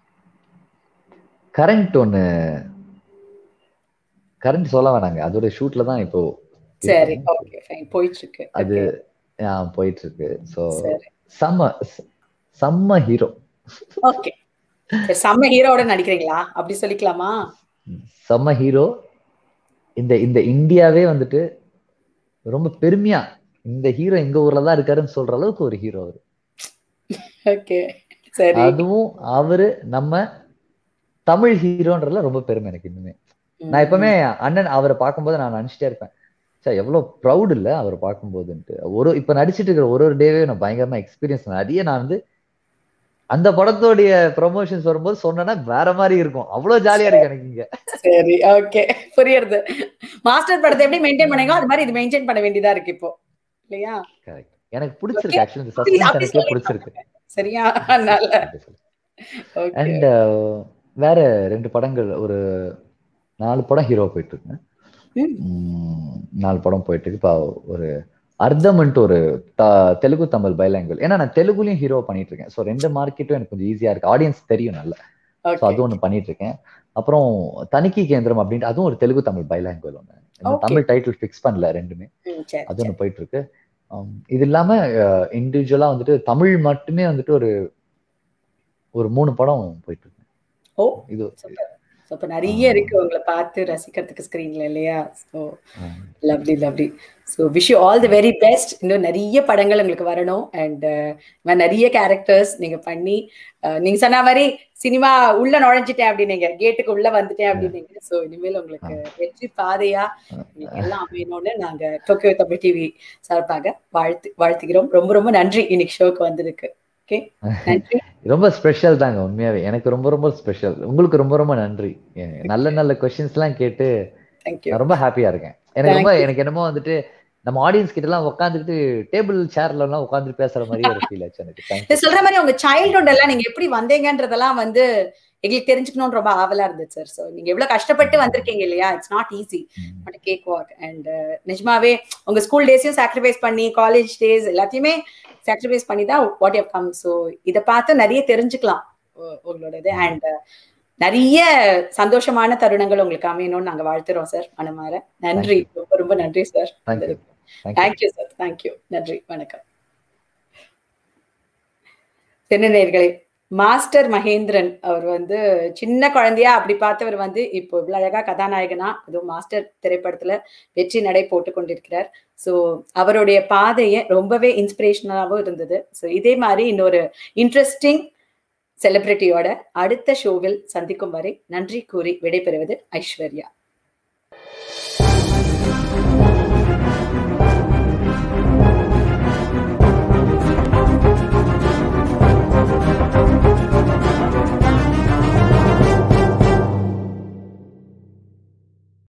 கரண்ட் ஒன்னு கரண்ட் சொல்ல வேணாங்க அதோட ஷூட்ல தான் இப்போ சரி ஓகே ஃபைன் போயிட்டு இருக்கு அது போயிட்டு இருக்கு ஸோ செம்ம செம்ம ஹீரோ ஓகே செம்ம ஹீரோட நடிக்கிறீங்களா அப்படி சொல்லிக்கலாமா செம்ம ஹீரோ இந்த இந்த இந்தியாவே வந்துட்டு ரொம்ப பெருமையா இந்த ஹீரோ எங்க ஊர்ல தான் இருக்காருன்னு சொல்ற அளவுக்கு ஒரு ஹீரோ அவரு ஓகே சரி அதுவும் அவரு நம்ம தமிழ் ஹீரோன்றதுல ரொம்ப பெருமை எனக்கு இன்னுமே நான் எப்பவுமே அண்ணன் அவரை பார்க்கும்போது நான் நினைச்சிட்டே இருப்பேன் சார் எவ்வளவு ப்ரௌட் இல்ல அவரை பார்க்கும்போதுன்ட்டு ஒரு இப்ப நடிச்சிட்டு இருக்கிற ஒரு ஒரு டேவே நான் பயங்கரமா எக்ஸ்பீரியன்ஸ் நிறைய நான் வந்து அந்த படத்தோடைய ப்ரொமோஷன்ஸ் வரும்போது சொன்னேன்னா வேற மாதிரி இருக்கும் அவ்வளவு ஜாலியா இருக்கு எனக்கு இங்க சரி ஓகே புரியுது மாஸ்டர் படத்தை எப்படி மெயின்டைன் பண்ணீங்க அது மாதிரி இது மெயின்டைன் பண்ண வேண்டியதா இருக்கு இப்போ இல்லையா கரெக்ட் எனக்கு பிடிச்சிருக்கு ஆக்சுவலி இந்த சஸ்பென்ஸ் அப்படி எனக்கே பிடிச்சிருக்கு சரியா அதனால ஓகே அண்ட் வேற ரெண்டு படங்கள் ஒரு நாலு படம் ஹீரோ போயிட்டு இருக்குங்க ம். உம், நாலு படம் போயிட்டு இருக்கு இப்போ ஒரு அர்த்தம்ன்ட்டு ஒரு த- தெலுங்கு தமிழ் பைலாங்குவல் ஏன்னா நான் தெலுங்குலயும் ஹீரோ பண்ணிட்டு இருக்கேன் ஸோ ரெண்டு மார்க்கெட்டும் எனக்கு கொஞ்சம் ஈஸியா இருக்கு ஆடியன்ஸ் தெரியும் நல்லா ஸோ ஓகே அது ஒன்று பண்ணிட்டு இருக்கேன் அப்புறம் தணிக்கை கேந்திரம் அப்படின்ட்டு அதுவும் ஒரு தெலுங்கு தமிழ் பைலாங்குவல் ஒன்று இன்னும் Okay. தமிழ் டைட்டில் ஃபிக்ஸ் பண்ணல ரெண்டுமே ம், சரி அது ஒன்று போயிட்டு இருக்கு ஆம், இது இல்லாம இண்டிவிஜுவலா வந்துட்டு தமிழ் மட்டுமே வந்துட்டு ஒரு ஒரு மூணு படம் போயிட்டு இருக்கு ஓ இது சூப்பர் ஸோ இப்போ நிறைய இருக்கு உங்களை பார்த்து ரசிக்கிறதுக்கு ஸ்க்ரீன்ல இல்லையா ஸோ ஆம். Lovely lovely so wish you all the very best இன்னும் நிறைய படங்கள் உங்களுக்கு வரணும் அண்ட் நிறைய கேரக்டர்ஸ் நீங்க பண்ணி uh, நீங்க சொன்ன மாதிரி சினிமா உள்ள நுழைஞ்சிட்டேன் அப்படின்னீங்க கேட்டுக்கு உள்ள வந்துட்டேன் அப்படின்னீங்க ஸோ இனிமேல் உங்களுக்கு வெற்றி பாதையா உங்களுக்கு எல்லாம் அமையணும்னு நாங்க டோக்கியோ தமிழ் டிவி சார்பாக வாழ்த்து வாழ்த்துகிறோம் ரொம்ப ரொம்ப நன்றி இன்னைக்கு ஷோக்கு வந்ததுக்கு ஓகே நன்றி ரொம்ப ஸ்பெஷல் தாங்க உண்மையாவே எனக்கு ரொம்ப ரொம்ப ஸ்பெஷல் உங்களுக்கு ரொம்ப ரொம்ப நன்றி எ- நல்ல நல்ல கொஸ்டின்ஸ் எல்லாம் கேட்டு தேங்க்யூ நான் ரொம்ப ஹாப்பியா இருக்கேன் எனக்கு ரொம்ப எனக்கு என்னமோ வந்துட்டு நம்ம ஆடியன்ஸ் கிட்ட எல்லாம் உட்காந்துட்டு டேபிள் சேர்ல எல்லாம் உட்காந்து பேசுற மாதிரியே ஒரு ஃபீல் ஆச்சு எனக்கு Thank you. சொல்ற மாதிரி உங்க சைல்ட்ஹுட் எல்லாம் நீங்க எப்படி வந்தீங்கன்றதெல்லாம் வந்து எங்களுக்கு தெரிஞ்சுக்கணும்னு ரொம்ப ஆவலா இருந்துச்சு சார் ஸோ நீங்க எவ்வளவு கஷ்டப்பட்டு வந்திருக்கீங்க இல்லையா இட்ஸ் நாட் ஈஸி ம். பட் கேக் வாக் அண்ட் நிஜமாவே உங்க ஸ்கூல் டேஸையும் சாக்ரிஃபைஸ் பண்ணி காலேஜ் டேஸ் எல்லாத்தையுமே சாக்ரிஃபைஸ் பண்ணி தான் வாட் யூ கம் ஸோ இதை பார்த்து நிறைய தெரிஞ்சுக்கலாம் உ- உங்களோடது அண்ட் நிறைய சந்தோஷமான தருணங்கள் உங்களுக்கு அமையணும்னு நாங்க வாழ்த்துறோம் சார் மனமார நன்றி ரொம்ப ரொம்ப நன்றி sir Thank you. Thank you. Thank you sir thank you நன்றி வணக்கம் என்ன நேயர்களே மாஸ்டர் மகேந்திரன் அவர் வந்து சின்ன குழந்தையா அப்படி பார்த்தவர் வந்து இப்போ இவ்வளவு அழகா கதாநாயகனா அதுவும் மாஸ்டர் திரைப்படத்துல வெற்றி நடை போட்டு கொண்டிருக்கிறார் ஸோ அவருடைய பாதையை ரொம்பவே இன்ஸ்பிரேஷனலாகவும் இருந்தது ஸோ இதே மாதிரி இன்னொரு இன்ட்ரெஸ்டிங் செலிபிரிட்டியோட அடுத்த ஷோவில் சந்திக்கும் வரை நன்றி கூறி விடைபெறுவது ஐஸ்வர்யா